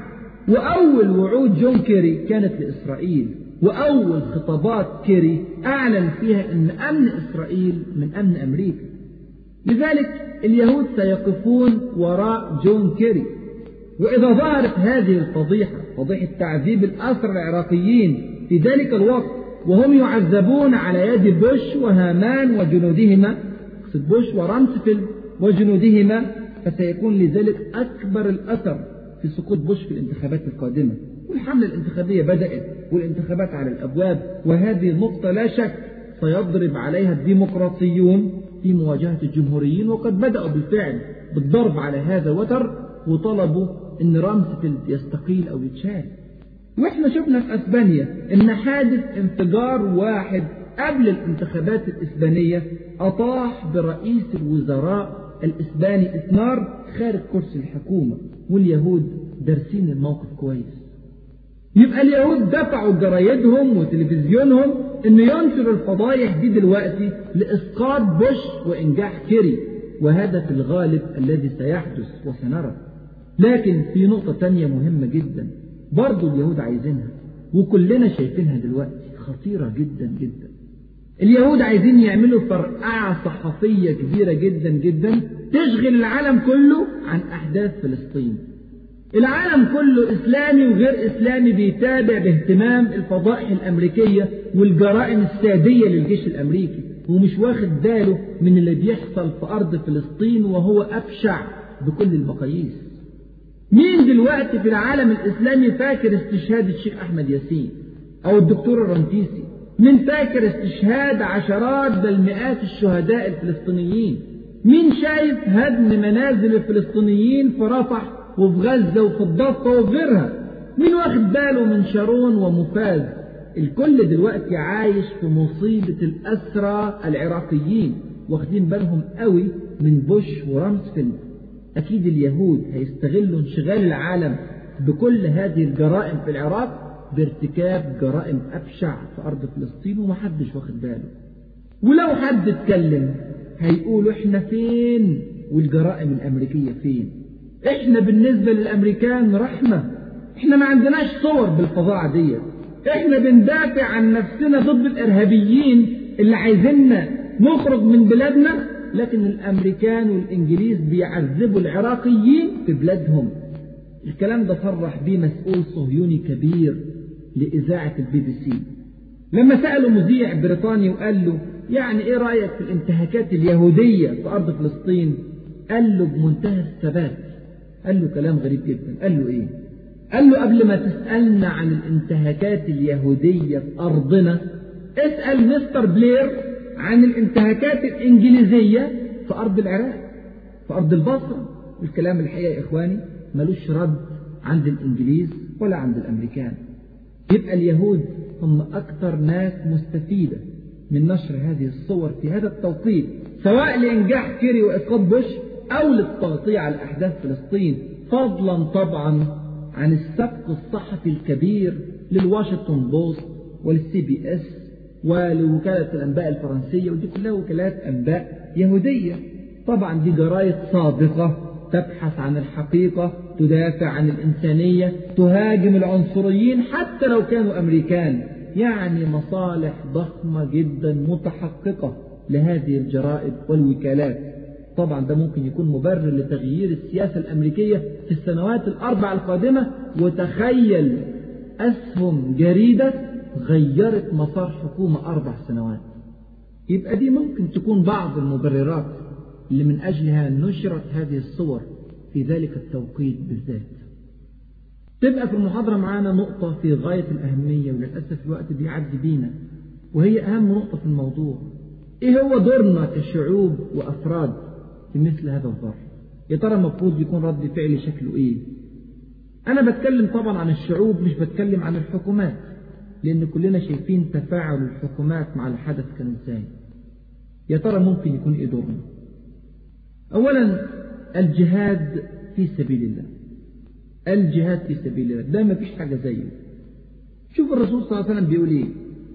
واول وعود جون كيري كانت لاسرائيل واول خطابات كيري اعلن فيها ان امن اسرائيل من امن امريكا لذلك اليهود سيقفون وراء جون كيري وإذا ظهرت هذه الفضيحة فضيحة تعذيب الأسرى العراقيين في ذلك الوقت وهم يعذبون على يد بوش وهامان وجنودهما اقصد بوش ورامسفيلد وجنودهما فسيكون لذلك أكبر الأثر في سقوط بوش في الانتخابات القادمة والحملة الانتخابية بدأت والانتخابات على الأبواب وهذه النقطة لا شك سيضرب عليها الديمقراطيون في مواجهة الجمهوريين وقد بدأوا بالفعل بالضرب على هذا الوتر وطلبوا ان رامسفيلد يستقيل او يتشال واحنا شفنا في اسبانيا ان حادث انفجار واحد قبل الانتخابات الاسبانية اطاح برئيس الوزراء الاسباني اسنار خارج كرسي الحكومة واليهود دارسين الموقف كويس يبقى اليهود دفعوا جرايدهم وتلفزيونهم ان ينشر الفضايح دي دلوقتي لاسقاط بوش وانجاح كيري وهذا في الغالب الذي سيحدث وسنرى لكن في نقطة تانية مهمة جدا برضو اليهود عايزينها وكلنا شايفينها دلوقتي خطيرة جدا جدا اليهود عايزين يعملوا فرقعة صحفية كبيرة جدا جدا تشغل العالم كله عن أحداث فلسطين العالم كله إسلامي وغير إسلامي بيتابع باهتمام الفضائح الأمريكية والجرائم السادية للجيش الأمريكي ومش واخد باله من اللي بيحصل في أرض فلسطين وهو أبشع بكل المقاييس مين دلوقتي في العالم الإسلامي فاكر استشهاد الشيخ أحمد ياسين أو الدكتور الرنتيسي مين فاكر استشهاد عشرات بل مئات الشهداء الفلسطينيين مين شايف هدم منازل الفلسطينيين في رفح وفي غزة وفي الضفة وفي غيرها مين واخد باله من شارون ومفاز الكل دلوقتي عايش في مصيبة الأسرى العراقيين واخدين بالهم قوي من بوش ورامسفيلد أكيد اليهود هيستغلوا انشغال العالم بكل هذه الجرائم في العراق بارتكاب جرائم أبشع في أرض فلسطين ومحدش واخد باله ولو حد اتكلم هيقولوا احنا فين والجرائم الأمريكية فين احنا بالنسبة للأمريكان رحمة احنا ما عندناش صور بالفظاعة ديت احنا بندافع عن نفسنا ضد الارهابيين اللي عايزيننا نخرج من بلادنا لكن الامريكان والانجليز بيعذبوا العراقيين في بلادهم الكلام ده صرح به مسؤول صهيوني كبير لإذاعة البي بي سي لما سأله مذيع بريطاني وقال له يعني ايه رأيك في الانتهاكات اليهودية في أرض فلسطين قال له بمنتهى الثبات قال له كلام غريب جدا قال له ايه قال له قبل ما تسألنا عن الانتهاكات اليهودية في أرضنا اسأل مستر بلير عن الانتهاكات الإنجليزية في أرض العراق في أرض البصرة الكلام الحقيقة يا إخواني ملوش رد عند الإنجليز ولا عند الأمريكان يبقى اليهود هم أكثر ناس مستفيدة من نشر هذه الصور في هذا التوقيت سواء لإنجاح كيري وإسقاط بوش أو للتغطية على أحداث فلسطين فضلا طبعا عن السبق الصحفي الكبير للواشنطن بوست وللسي بي اس ولوكالة الأنباء الفرنسية ودي كلها وكالات أنباء يهودية طبعا دي جرايد صادقة تبحث عن الحقيقة تدافع عن الإنسانية تهاجم العنصريين حتى لو كانوا أمريكان يعني مصالح ضخمة جدا متحققة لهذه الجرائد والوكالات طبعا ده ممكن يكون مبرر لتغيير السياسة الأمريكية في السنوات الأربع القادمة وتخيل أسهم جريدة غيرت مسار حكومة أربع سنوات يبقى دي ممكن تكون بعض المبررات اللي من أجلها نشرت هذه الصور في ذلك التوقيت بالذات تبقى في المحاضرة معانا نقطة في غاية الأهمية وللأسف الوقت بيعدي بينا وهي أهم نقطة في الموضوع إيه هو دورنا كشعوب وأفراد في مثل هذا الظرف يا ترى المفروض يكون رد فعلي شكله إيه أنا بتكلم طبعا عن الشعوب مش بتكلم عن الحكومات لأن كلنا شايفين تفاعل الحكومات مع الحدث كان إزاي يا ترى ممكن يكون إيه دورنا أولا الجهاد في سبيل الله الجهاد في سبيل الله ده ما فيش حاجة زيه شوف الرسول صلى الله عليه وسلم بيقول إيه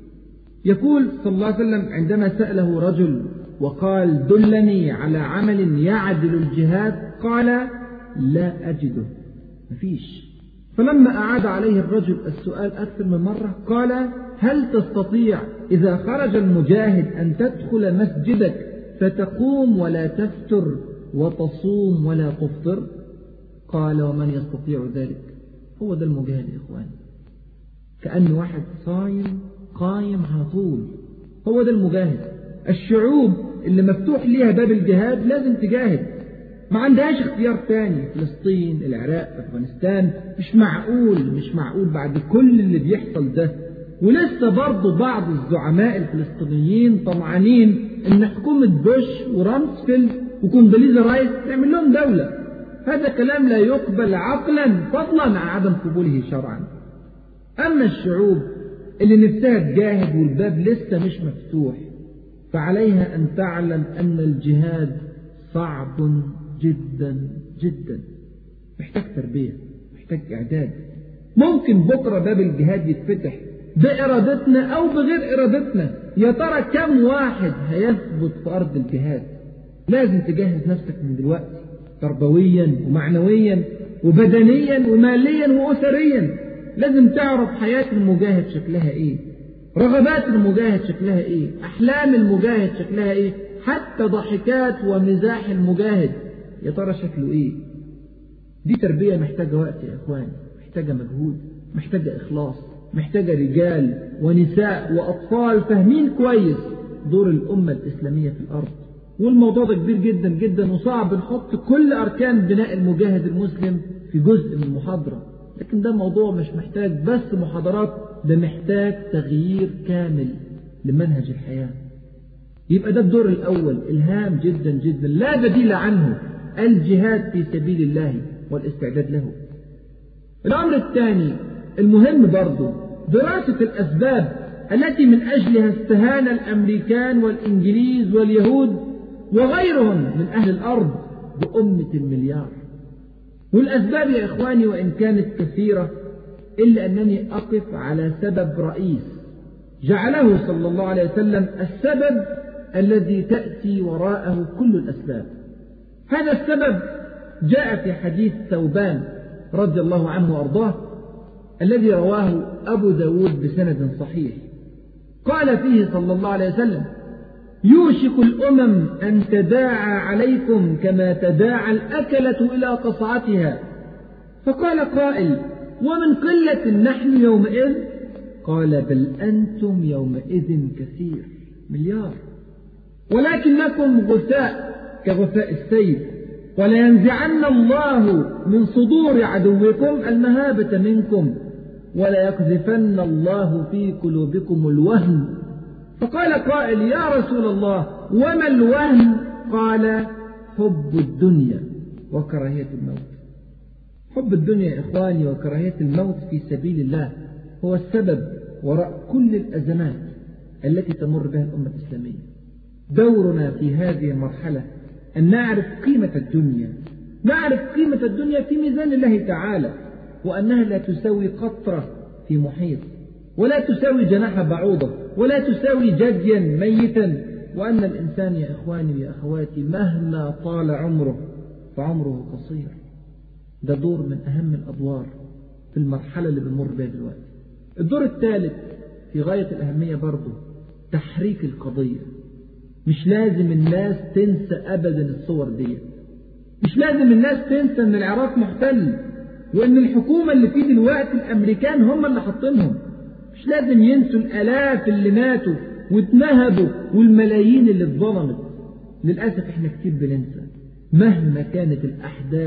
يقول صلى الله عليه وسلم عندما سأله رجل وقال دلني على عمل يعدل الجهاد قال لا أجده مفيش فلما أعاد عليه الرجل السؤال أكثر من مرة قال هل تستطيع إذا خرج المجاهد أن تدخل مسجدك فتقوم ولا تفتر وتصوم ولا تفطر قال ومن يستطيع ذلك هو ده المجاهد يا إخواني كأن واحد صايم قايم على طول هو ده المجاهد الشعوب اللي مفتوح ليها باب الجهاد لازم تجاهد ما عندهاش اختيار تاني فلسطين العراق افغانستان مش معقول مش معقول بعد كل اللي بيحصل ده ولسه برضه بعض الزعماء الفلسطينيين طمعانين ان حكومة بوش ورامسفيلد وكوندوليزا رايس تعمل لهم دولة هذا كلام لا يقبل عقلا فضلا عن عدم قبوله شرعا اما الشعوب اللي نفسها تجاهد والباب لسه مش مفتوح فعليها ان تعلم ان الجهاد صعب جدا جدا محتاج تربية محتاج إعداد ممكن بكرة باب الجهاد يتفتح بإرادتنا أو بغير إرادتنا يا ترى كم واحد هيثبت في أرض الجهاد لازم تجهز نفسك من دلوقتي تربويا ومعنويا وبدنيا وماليا وأسريا لازم تعرف حياة المجاهد شكلها إيه رغبات المجاهد شكلها إيه أحلام المجاهد شكلها إيه حتى ضحكات ومزاح المجاهد يا ترى شكله ايه دي تربية محتاجة وقت يا اخوان محتاجة مجهود محتاجة اخلاص محتاجة رجال ونساء واطفال فاهمين كويس دور الامة الاسلامية في الارض والموضوع ده كبير جدا جدا وصعب نحط كل اركان بناء المجاهد المسلم في جزء من المحاضرة لكن ده موضوع مش محتاج بس محاضرات ده محتاج تغيير كامل لمنهج الحياة يبقى ده الدور الأول الهام جدا جدا لا بديل عنه الجهاد في سبيل الله والاستعداد له الأمر الثاني المهم برضه دراسة الأسباب التي من أجلها استهان الأمريكان والإنجليز واليهود وغيرهم من أهل الأرض بأمة المليار والأسباب يا إخواني وإن كانت كثيرة إلا أنني أقف على سبب رئيس جعله صلى الله عليه وسلم السبب الذي تأتي وراءه كل الأسباب هذا السبب جاء في حديث ثوبان رضي الله عنه وأرضاه الذي رواه أبو داود بسند صحيح قال فيه صلى الله عليه وسلم يوشك الأمم أن تداعى عليكم كما تداعى الأكلة إلى قصعتها فقال قائل ومن قلة نحن يومئذ قال بل أنتم يومئذ كثير مليار ولكنكم غثاء كغثاء السيل ولينزعن الله من صدور عدوكم المهابة منكم وليقذفن الله في قلوبكم الوهن فقال قائل يا رسول الله وما الوهن قال حب الدنيا وكراهية الموت حب الدنيا يا إخواني وكراهية الموت في سبيل الله هو السبب وراء كل الأزمات التي تمر بها الأمة الإسلامية دورنا في هذه المرحلة أن نعرف قيمة الدنيا نعرف قيمة الدنيا في ميزان الله تعالى وأنها لا تساوي قطرة في محيط ولا تساوي جناح بعوضة ولا تساوي جديا ميتا وأن الإنسان يا إخواني يا أخواتي مهما طال عمره فعمره قصير ده دور من أهم الأدوار في المرحلة اللي بنمر بها دلوقتي الدور الثالث في غاية الأهمية برضه تحريك القضية مش لازم الناس تنسى أبدا الصور دي مش لازم الناس تنسى أن العراق محتل وأن الحكومة اللي فيه دلوقتي الأمريكان هم اللي حاطينهم مش لازم ينسوا الآلاف اللي ماتوا واتنهبوا والملايين اللي اتظلمت للأسف احنا كتير بننسى مهما كانت الأحداث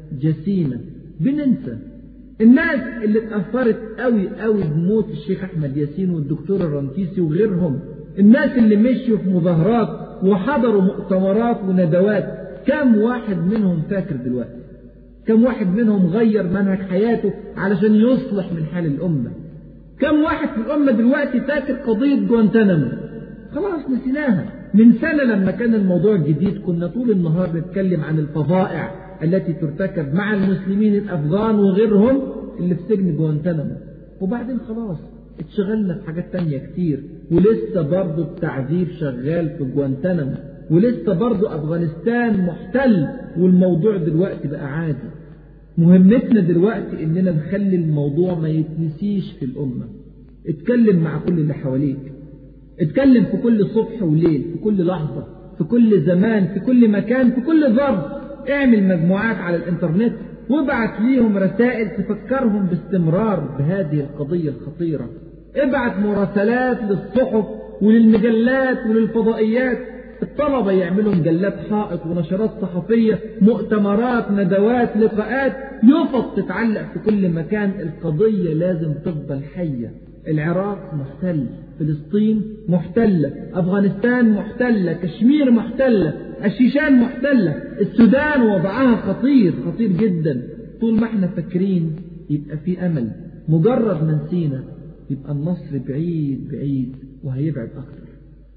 جسيمة بننسى الناس اللي اتأثرت قوي قوي بموت الشيخ أحمد ياسين والدكتور الرنتيسي وغيرهم الناس اللي مشيوا في مظاهرات وحضروا مؤتمرات وندوات كم واحد منهم فاكر دلوقتي كم واحد منهم غير منهج حياته علشان يصلح من حال الأمة كم واحد في الأمة دلوقتي فاكر قضية جوانتانامو خلاص نسيناها من سنة لما كان الموضوع جديد كنا طول النهار نتكلم عن الفظائع التي ترتكب مع المسلمين الأفغان وغيرهم اللي في سجن جوانتانامو وبعدين خلاص اتشغلنا في حاجات تانية كتير ولسه برضه التعذيب شغال في جوانتانامو ولسه برضه أفغانستان محتل والموضوع دلوقتي بقى عادي مهمتنا دلوقتي إننا نخلي الموضوع ما يتنسيش في الأمة اتكلم مع كل اللي حواليك اتكلم في كل صبح وليل في كل لحظة في كل زمان في كل مكان في كل ظرف اعمل مجموعات على الانترنت وابعت ليهم رسائل تفكرهم باستمرار بهذه القضية الخطيرة ابعت مراسلات للصحف وللمجلات وللفضائيات الطلبة يعملوا مجلات حائط ونشرات صحفية مؤتمرات ندوات لقاءات يفط تتعلق في كل مكان القضية لازم تفضل حية العراق محتل فلسطين محتلة أفغانستان محتلة كشمير محتلة الشيشان محتلة السودان وضعها خطير خطير جدا طول ما احنا فاكرين يبقى في أمل مجرد ما نسينا يبقى النصر بعيد بعيد وهيبعد أكتر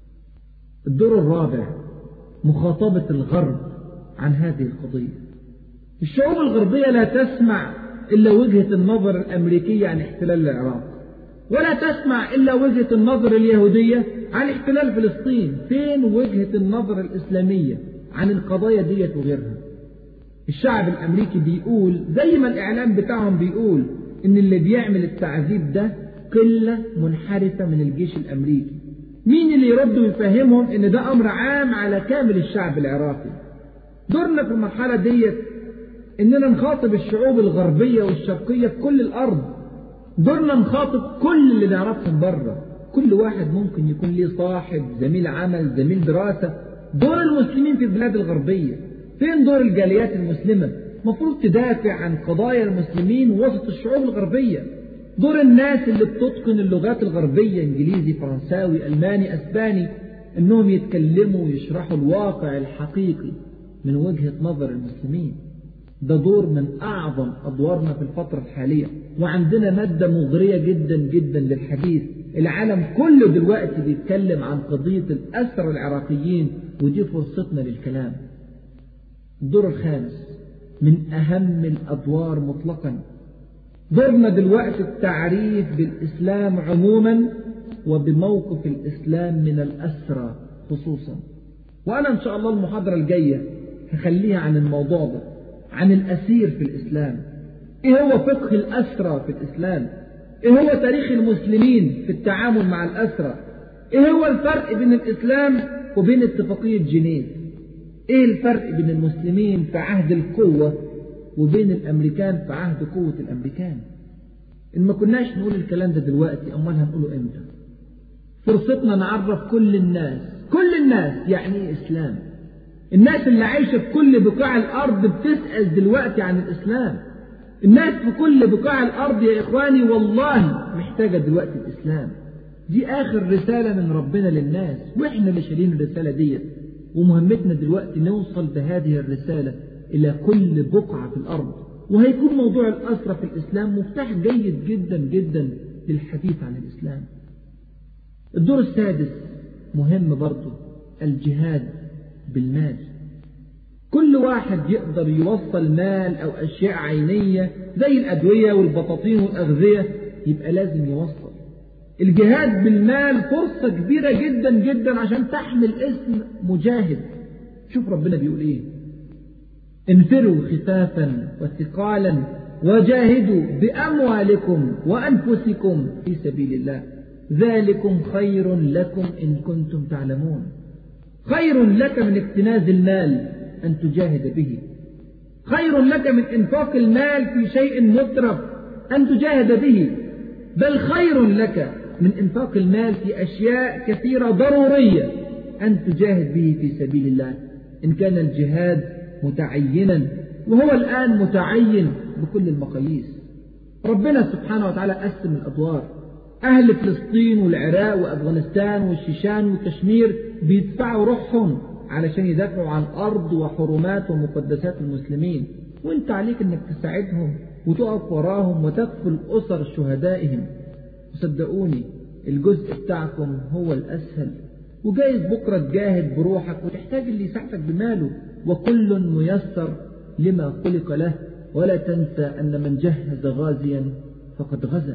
الدور الرابع مخاطبة الغرب عن هذه القضية الشعوب الغربية لا تسمع إلا وجهة النظر الأمريكية عن احتلال العراق ولا تسمع إلا وجهة النظر اليهودية عن احتلال فلسطين فين وجهة النظر الإسلامية عن القضايا ديت وغيرها الشعب الأمريكي بيقول زي ما الإعلام بتاعهم بيقول إن اللي بيعمل التعذيب ده قلة منحرفة من الجيش الأمريكي مين اللي يرد ويفهمهم إن ده أمر عام على كامل الشعب العراقي دورنا في المرحلة ديت إننا نخاطب الشعوب الغربية والشرقية في كل الأرض دورنا نخاطب كل اللي نعرفهم بره كل واحد ممكن يكون ليه صاحب زميل عمل زميل دراسة دور المسلمين في البلاد الغربية فين دور الجاليات المسلمة مفروض تدافع عن قضايا المسلمين وسط الشعوب الغربية دور الناس اللي بتتقن اللغات الغربية انجليزي فرنساوي الماني اسباني انهم يتكلموا ويشرحوا الواقع الحقيقي من وجهة نظر المسلمين ده دور من أعظم أدوارنا في الفترة الحالية وعندنا مادة مغرية جدا جدا للحديث العالم كله دلوقتي بيتكلم عن قضية الأسرى العراقيين ودي فرصتنا للكلام الدور الخامس من أهم الأدوار مطلقا دورنا دلوقتي التعريف بالإسلام عموما وبموقف الإسلام من الأسرى خصوصا وأنا إن شاء الله المحاضرة الجاية هخليها عن الموضوع ده عن الأسير في الإسلام إيه هو فقه الأسرى في الإسلام إيه هو تاريخ المسلمين في التعامل مع الأسرى إيه هو الفرق بين الإسلام وبين اتفاقية جنيف إيه الفرق بين المسلمين في عهد القوة وبين الأمريكان في عهد قوة الأمريكان إن ما كناش نقول الكلام ده دلوقتي أمال هنقوله إمتى فرصتنا نعرف كل الناس كل الناس يعني إيه إسلام الناس اللي عايشة في كل بقاع الأرض بتسأل دلوقتي عن الإسلام الناس في كل بقاع الأرض يا إخواني والله محتاجة دلوقتي الإسلام دي آخر رسالة من ربنا للناس وإحنا اللي شايلين الرسالة ديت ومهمتنا دلوقتي نوصل بهذه الرسالة إلى كل بقعة في الأرض وهيكون موضوع الأسرة في الإسلام مفتاح جيد جدا جدا للحديث عن الإسلام الدور السادس مهم برضه الجهاد بالمال كل واحد يقدر يوصل مال أو أشياء عينية زي الأدوية والبطاطين والأغذية يبقى لازم يوصل الجهاد بالمال فرصة كبيرة جدا جدا عشان تحمل اسم مجاهد شوف ربنا بيقول ايه انفروا خفافا وثقالا وجاهدوا بأموالكم وأنفسكم في سبيل الله ذلكم خير لكم إن كنتم تعلمون خير لك من اكتناز المال أن تجاهد به خير لك من إنفاق المال في شيء مترف أن تجاهد به بل خير لك من إنفاق المال في أشياء كثيرة ضرورية أن تجاهد به في سبيل الله إن كان الجهاد متعينا وهو الآن متعين بكل المقاييس ربنا سبحانه وتعالى قسم الأدوار أهل فلسطين والعراق وأفغانستان والشيشان وكشمير بيدفعوا روحهم علشان يدافعوا عن أرض وحرمات ومقدسات المسلمين وانت عليك انك تساعدهم وتقف وراهم وتكفل أسر شهدائهم وصدقوني الجزء بتاعكم هو الأسهل وجايز بكرة تجاهد بروحك وتحتاج اللي يساعدك بماله وكل ميسر لما خلق له ولا تنسى أن من جهز غازيا فقد غزا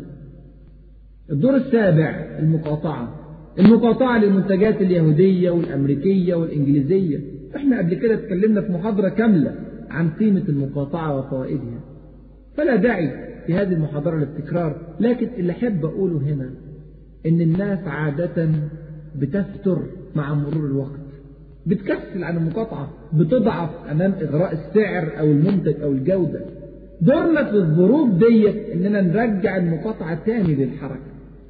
الدور السابع المقاطعة المقاطعة للمنتجات اليهودية والأمريكية والإنجليزية احنا قبل كده اتكلمنا في محاضرة كاملة عن قيمة المقاطعة وفوائدها فلا داعي في هذه المحاضرة للتكرار لكن اللي أحب أقوله هنا إن الناس عادة بتفتر مع مرور الوقت بتكسل عن المقاطعة بتضعف أمام إغراء السعر أو المنتج أو الجودة دورنا في الظروف ديت إننا نرجع المقاطعة تاني للحركة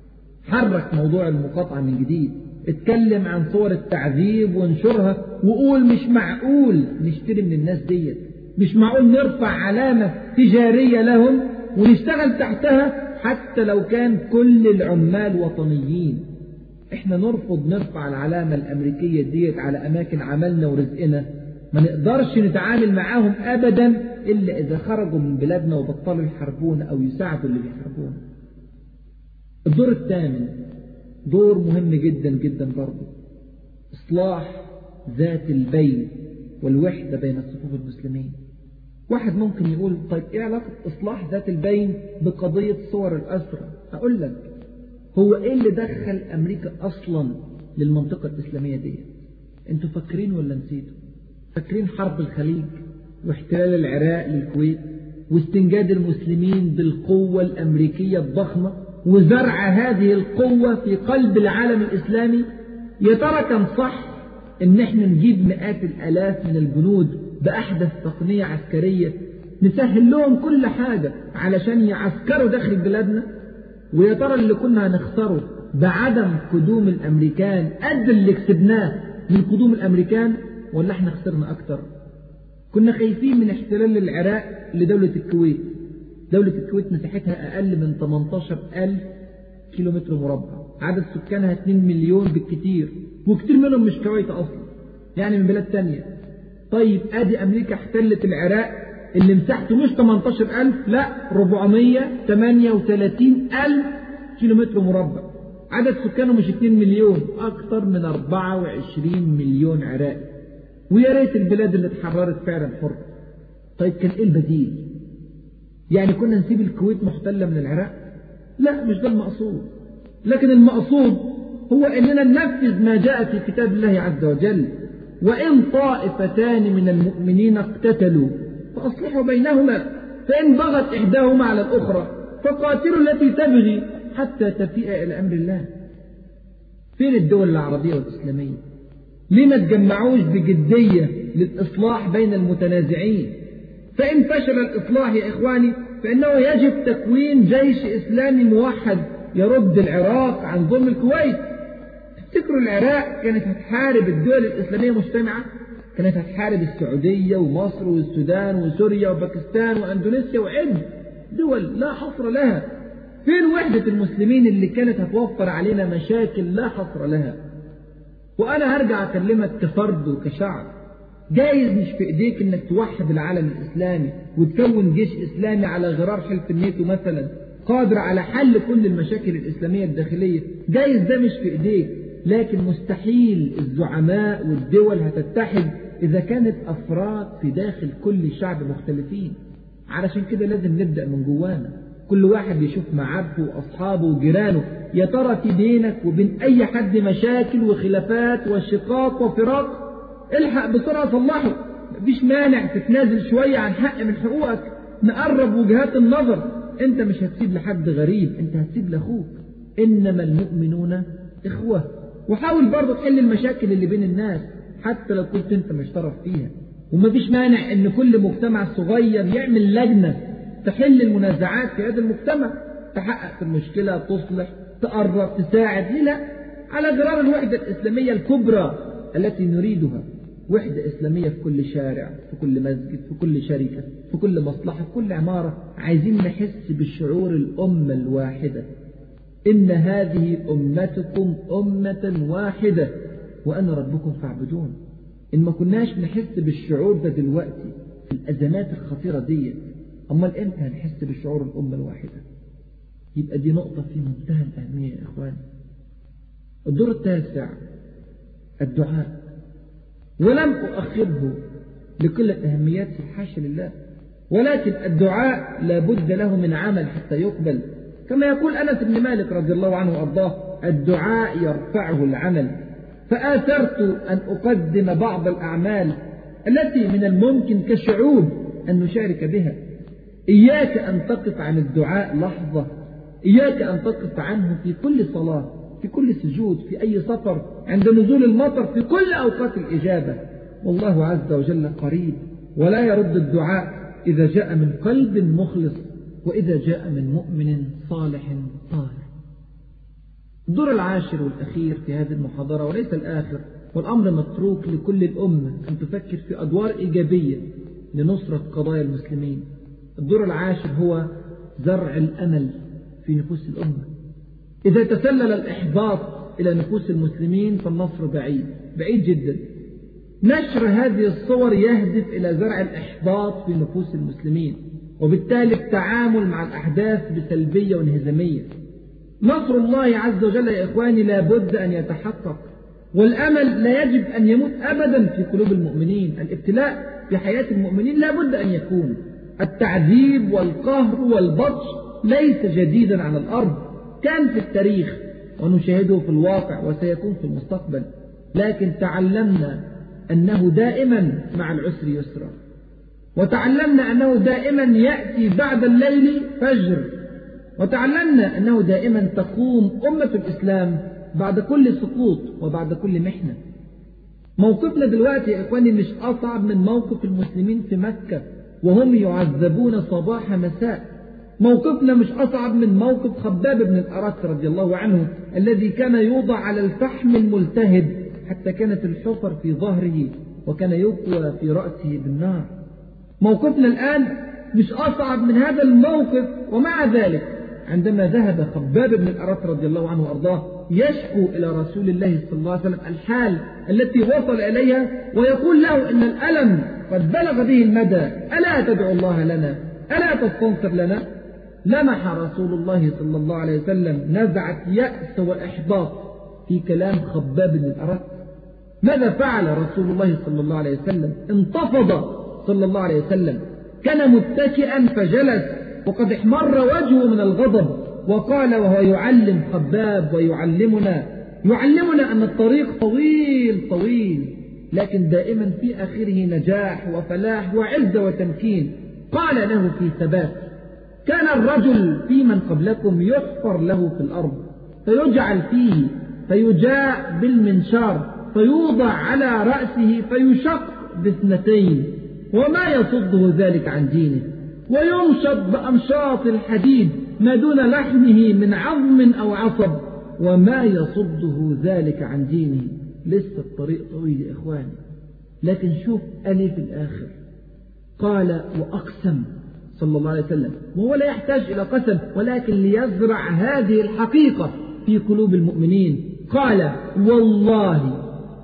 حرك موضوع المقاطعة من جديد اتكلم عن صور التعذيب وانشرها وقول مش معقول نشتري من الناس ديت مش معقول نرفع علامة تجارية لهم ونشتغل تحتها حتى لو كان كل العمال وطنيين احنا نرفض نرفع العلامة الامريكية ديت على اماكن عملنا ورزقنا ما نقدرش نتعامل معاهم ابدا الا اذا خرجوا من بلادنا وبطلوا يحاربونا او يساعدوا اللي بيحاربونا الدور الثامن دور مهم جدا جدا برضه اصلاح ذات البين والوحدة بين صفوف المسلمين واحد ممكن يقول طيب ايه علاقة اصلاح ذات البين بقضية صور الاسرى اقول لك هو ايه اللي دخل امريكا اصلا للمنطقة الاسلامية دي انتوا فاكرين ولا نسيتوا فاكرين حرب الخليج واحتلال العراق للكويت واستنجاد المسلمين بالقوة الامريكية الضخمة وزرع هذه القوة في قلب العالم الاسلامي يا ترى كان صح ان احنا نجيب مئات الالاف من الجنود باحدث تقنية عسكرية نسهل لهم كل حاجة علشان يعسكروا داخل بلادنا ويا ترى اللي كنا هنخسره بعدم قدوم الامريكان قد اللي كسبناه من قدوم الامريكان ولا احنا خسرنا اكتر كنا خايفين من احتلال العراق لدولة الكويت دولة الكويت مساحتها اقل من 18 الف كيلومتر مربع عدد سكانها 2 مليون بالكتير وكتير منهم مش كويت اصلا يعني من بلاد تانية طيب ادي امريكا احتلت العراق اللي مساحته مش 18000 لا 438000 كيلومتر مربع عدد سكانه مش 2 مليون اكتر من 24 مليون عراقي ويا ريت البلاد اللي اتحررت فعلا حرة طيب كان ايه البديل يعني كنا نسيب الكويت محتلة من العراق لا مش ده المقصود لكن المقصود هو اننا ننفذ ما جاء في كتاب الله عز وجل وان طائفتان من المؤمنين اقتتلوا فاصلحوا بينهما فان بغت احداهما على الاخرى فقاتلوا التي تبغي حتى تفيء الى امر الله فين الدول العربيه والاسلاميه ليه ما تجمعوش بجديه للاصلاح بين المتنازعين فان فشل الاصلاح يا اخواني فانه يجب تكوين جيش اسلامي موحد يرد العراق عن ظلم الكويت تفتكروا العراق كانت هتحارب الدول الإسلامية مجتمعة كانت هتحارب السعودية ومصر والسودان وسوريا وباكستان وأندونيسيا وعد دول لا حصر لها فين وحدة المسلمين اللي كانت هتوفر علينا مشاكل لا حصر لها وأنا هرجع أكلمك كفرد وكشعب جايز مش في إيديك إنك توحد العالم الإسلامي وتكون جيش إسلامي على غرار حلف الناتو مثلا قادر على حل كل المشاكل الإسلامية الداخلية جايز ده مش في إيديك لكن مستحيل الزعماء والدول هتتحد إذا كانت أفراد في داخل كل شعب مختلفين علشان كده لازم نبدأ من جوانا كل واحد يشوف معارفه وأصحابه وجيرانه يا ترى في بينك وبين أي حد مشاكل وخلافات وشقاق وفراق الحق بسرعة صلحه مفيش مانع تتنازل شوية عن حق من حقوقك نقرب وجهات النظر انت مش هتسيب لحد غريب انت هتسيب لاخوك انما المؤمنون اخوة وحاول برضه تحل المشاكل اللي بين الناس حتى لو كنت انت مش طرف فيها ومفيش مانع ان كل مجتمع صغير يعمل لجنة تحل المنازعات في هذا المجتمع تحقق في المشكلة تصلح تقرب تساعد ليه لا على غرار الوحدة الإسلامية الكبرى التي نريدها وحدة إسلامية في كل شارع في كل مسجد في كل شركة في كل مصلحة في كل عمارة عايزين نحس بشعور الأمة الواحدة إن هذه أمتكم أمة واحدة وأنا ربكم فاعبدون إن ما كناش نحس بالشعور ده دلوقتي في الأزمات الخطيرة دي أمال إمتى هنحس بشعور الأمة الواحدة يبقى دي نقطة في منتهى الأهمية يا إخواني الدور التاسع الدعاء ولم أؤخره لكل أهميات الحاشا لله ولكن الدعاء لابد له من عمل حتى يقبل كما يقول أنس بن مالك رضي الله عنه وأرضاه الدعاء يرفعه العمل فآثرت أن أقدم بعض الأعمال التي من الممكن كشعوب أن نشارك بها إياك أن تقف عن الدعاء لحظة إياك أن تقف عنه في كل صلاة في كل سجود في أي سفر عند نزول المطر في كل أوقات الإجابة والله عز وجل قريب ولا يرد الدعاء إذا جاء من قلب مخلص وإذا جاء من مؤمن صالح طاهر الدور العاشر والأخير في هذه المحاضرة وليس الآخر والأمر متروك لكل الأمة أن تفكر في أدوار إيجابية لنصرة قضايا المسلمين الدور العاشر هو زرع الأمل في نفوس الأمة إذا تسلل الإحباط إلى نفوس المسلمين فالنصر بعيد بعيد جدا نشر هذه الصور يهدف إلى زرع الإحباط في نفوس المسلمين وبالتالي التعامل مع الأحداث بسلبية وانهزامية نصر الله عز وجل يا إخواني لا بد أن يتحقق والأمل لا يجب أن يموت أبدا في قلوب المؤمنين الابتلاء في حياة المؤمنين لا بد أن يكون التعذيب والقهر والبطش ليس جديدا على الأرض كان في التاريخ ونشاهده في الواقع وسيكون في المستقبل لكن تعلمنا أنه دائما مع العسر يسرا وتعلمنا أنه دائما يأتي بعد الليل فجر وتعلمنا أنه دائما تقوم أمة الإسلام بعد كل سقوط وبعد كل محنة موقفنا دلوقتي يا إخواني مش أصعب من موقف المسلمين في مكة وهم يعذبون صباح مساء موقفنا مش أصعب من موقف خباب بن الأرت رضي الله عنه الذي كان يوضع على الفحم الملتهب حتى كانت الحفر في ظهره وكان يقوى في رأسه بالنار موقفنا الآن مش أصعب من هذا الموقف ومع ذلك عندما ذهب خباب بن الأرت رضي الله عنه وأرضاه يشكو إلى رسول الله صلى الله عليه وسلم الحال التي وصل إليها ويقول له إن الألم قد بلغ به المدى ألا تدعو الله لنا ألا تستنصر لنا لمح رسول الله صلى الله عليه وسلم نزعة يأس وإحباط في كلام خباب بن الأرت ماذا فعل رسول الله صلى الله عليه وسلم انتفض صلى الله عليه وسلم كان متكئا فجلس وقد احمر وجهه من الغضب وقال وهو يعلم خباب ويعلمنا يعلمنا أن الطريق طويل طويل لكن دائما في آخره نجاح وفلاح وعزة وتمكين قال له في ثبات كان الرجل في من قبلكم يحفر له في الأرض فيجعل فيه فيجاء بالمنشار فيوضع على رأسه فيشق باثنتين وما يصده ذلك عن دينه وينشط بأمشاط الحديد ما دون لحمه من عظم أو عصب وما يصده ذلك عن دينه لسه الطريق طويل يا إخواني لكن شوف ألي في الآخر قال وأقسم صلى الله عليه وسلم وهو لا يحتاج إلى قسم ولكن ليزرع هذه الحقيقة في قلوب المؤمنين قال والله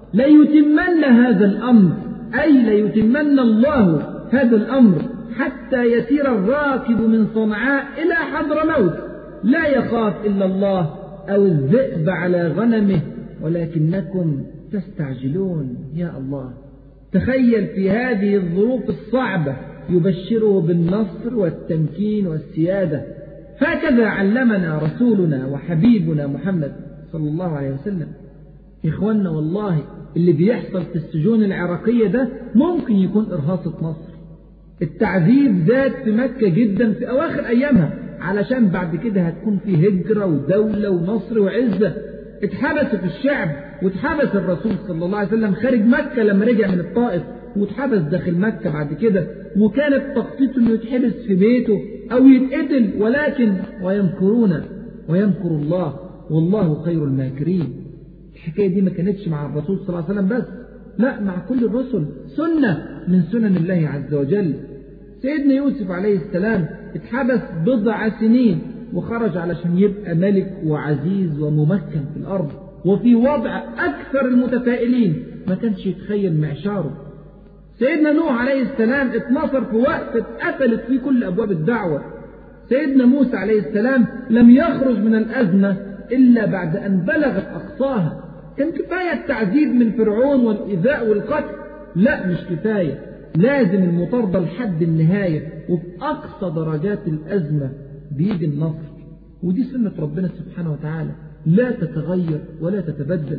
ليتمن هذا الأمر أي ليتمن الله هذا الأمر حتى يسير الراكب من صنعاء إلى حضر موت لا يخاف إلا الله أو الذئب على غنمه ولكنكم تستعجلون يا الله تخيل في هذه الظروف الصعبة يبشره بالنصر والتمكين والسيادة هكذا علمنا رسولنا وحبيبنا محمد صلى الله عليه وسلم إخواننا والله اللي بيحصل في السجون العراقية ده ممكن يكون إرهاصة نصر التعذيب زاد في مكة جدا في أواخر أيامها علشان بعد كده هتكون في هجرة ودولة ونصر وعزة اتحبس في الشعب واتحبس الرسول صلى الله عليه وسلم خارج مكة لما رجع من الطائف واتحبس داخل مكة بعد كده وكانت تخطيط انه يتحبس في بيته او يتقتل ولكن ويمكرون ويمكر الله والله خير الماكرين الحكاية دي ما كانتش مع الرسول صلى الله عليه وسلم بس لا مع كل الرسل سنة من سنن الله عز وجل سيدنا يوسف عليه السلام اتحبس بضع سنين وخرج علشان يبقى ملك وعزيز وممكن في الأرض وفي وضع أكثر المتفائلين ما كانش يتخيل معشاره سيدنا نوح عليه السلام اتنصر في وقت اتقفلت فيه كل أبواب الدعوة سيدنا موسى عليه السلام لم يخرج من الأزمة إلا بعد أن بلغت أقصاها كان كفاية التعذيب من فرعون والإيذاء والقتل لا مش كفاية لازم المطاردة لحد النهاية وفي أقصى درجات الأزمة بيجي النصر ودي سنة ربنا سبحانه وتعالى لا تتغير ولا تتبدل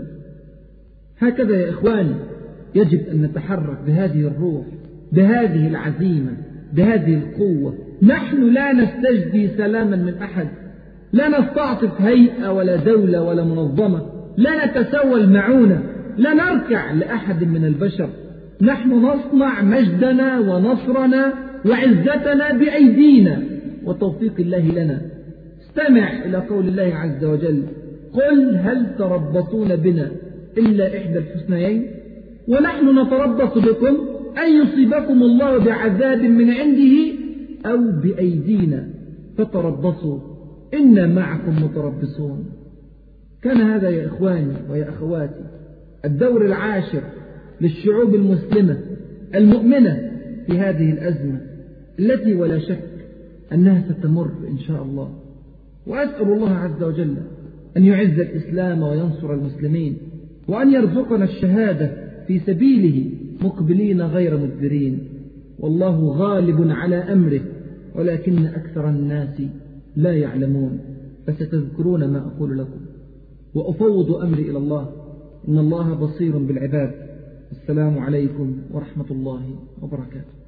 هكذا يا إخواني يجب أن نتحرك بهذه الروح بهذه العزيمة بهذه القوة نحن لا نستجدي سلاما من أحد لا نستعطف هيئة ولا دولة ولا منظمة لا نتسوى المعونة لا نركع لأحد من البشر نحن نصنع مجدنا ونصرنا وعزتنا بأيدينا وتوفيق الله لنا استمع إلى قول الله عز وجل قل هل تربصون بنا إلا إحدى الحسنيين ونحن نتربص بكم أن يصيبكم الله بعذاب من عنده أو بأيدينا فتربصوا إنا معكم متربصون كان هذا يا إخواني ويا أخواتي الدور العاشر للشعوب المسلمة المؤمنة في هذه الأزمة التي ولا شك أنها ستمر إن شاء الله وأسأل الله عز وجل أن يعز الإسلام وينصر المسلمين وأن يرزقنا الشهادة في سبيله مقبلين غير مدبرين والله غالب على أمره ولكن أكثر الناس لا يعلمون فستذكرون ما أقول لكم وأفوض أمري إلى الله إن الله بصير بالعباد السلام عليكم ورحمة الله وبركاته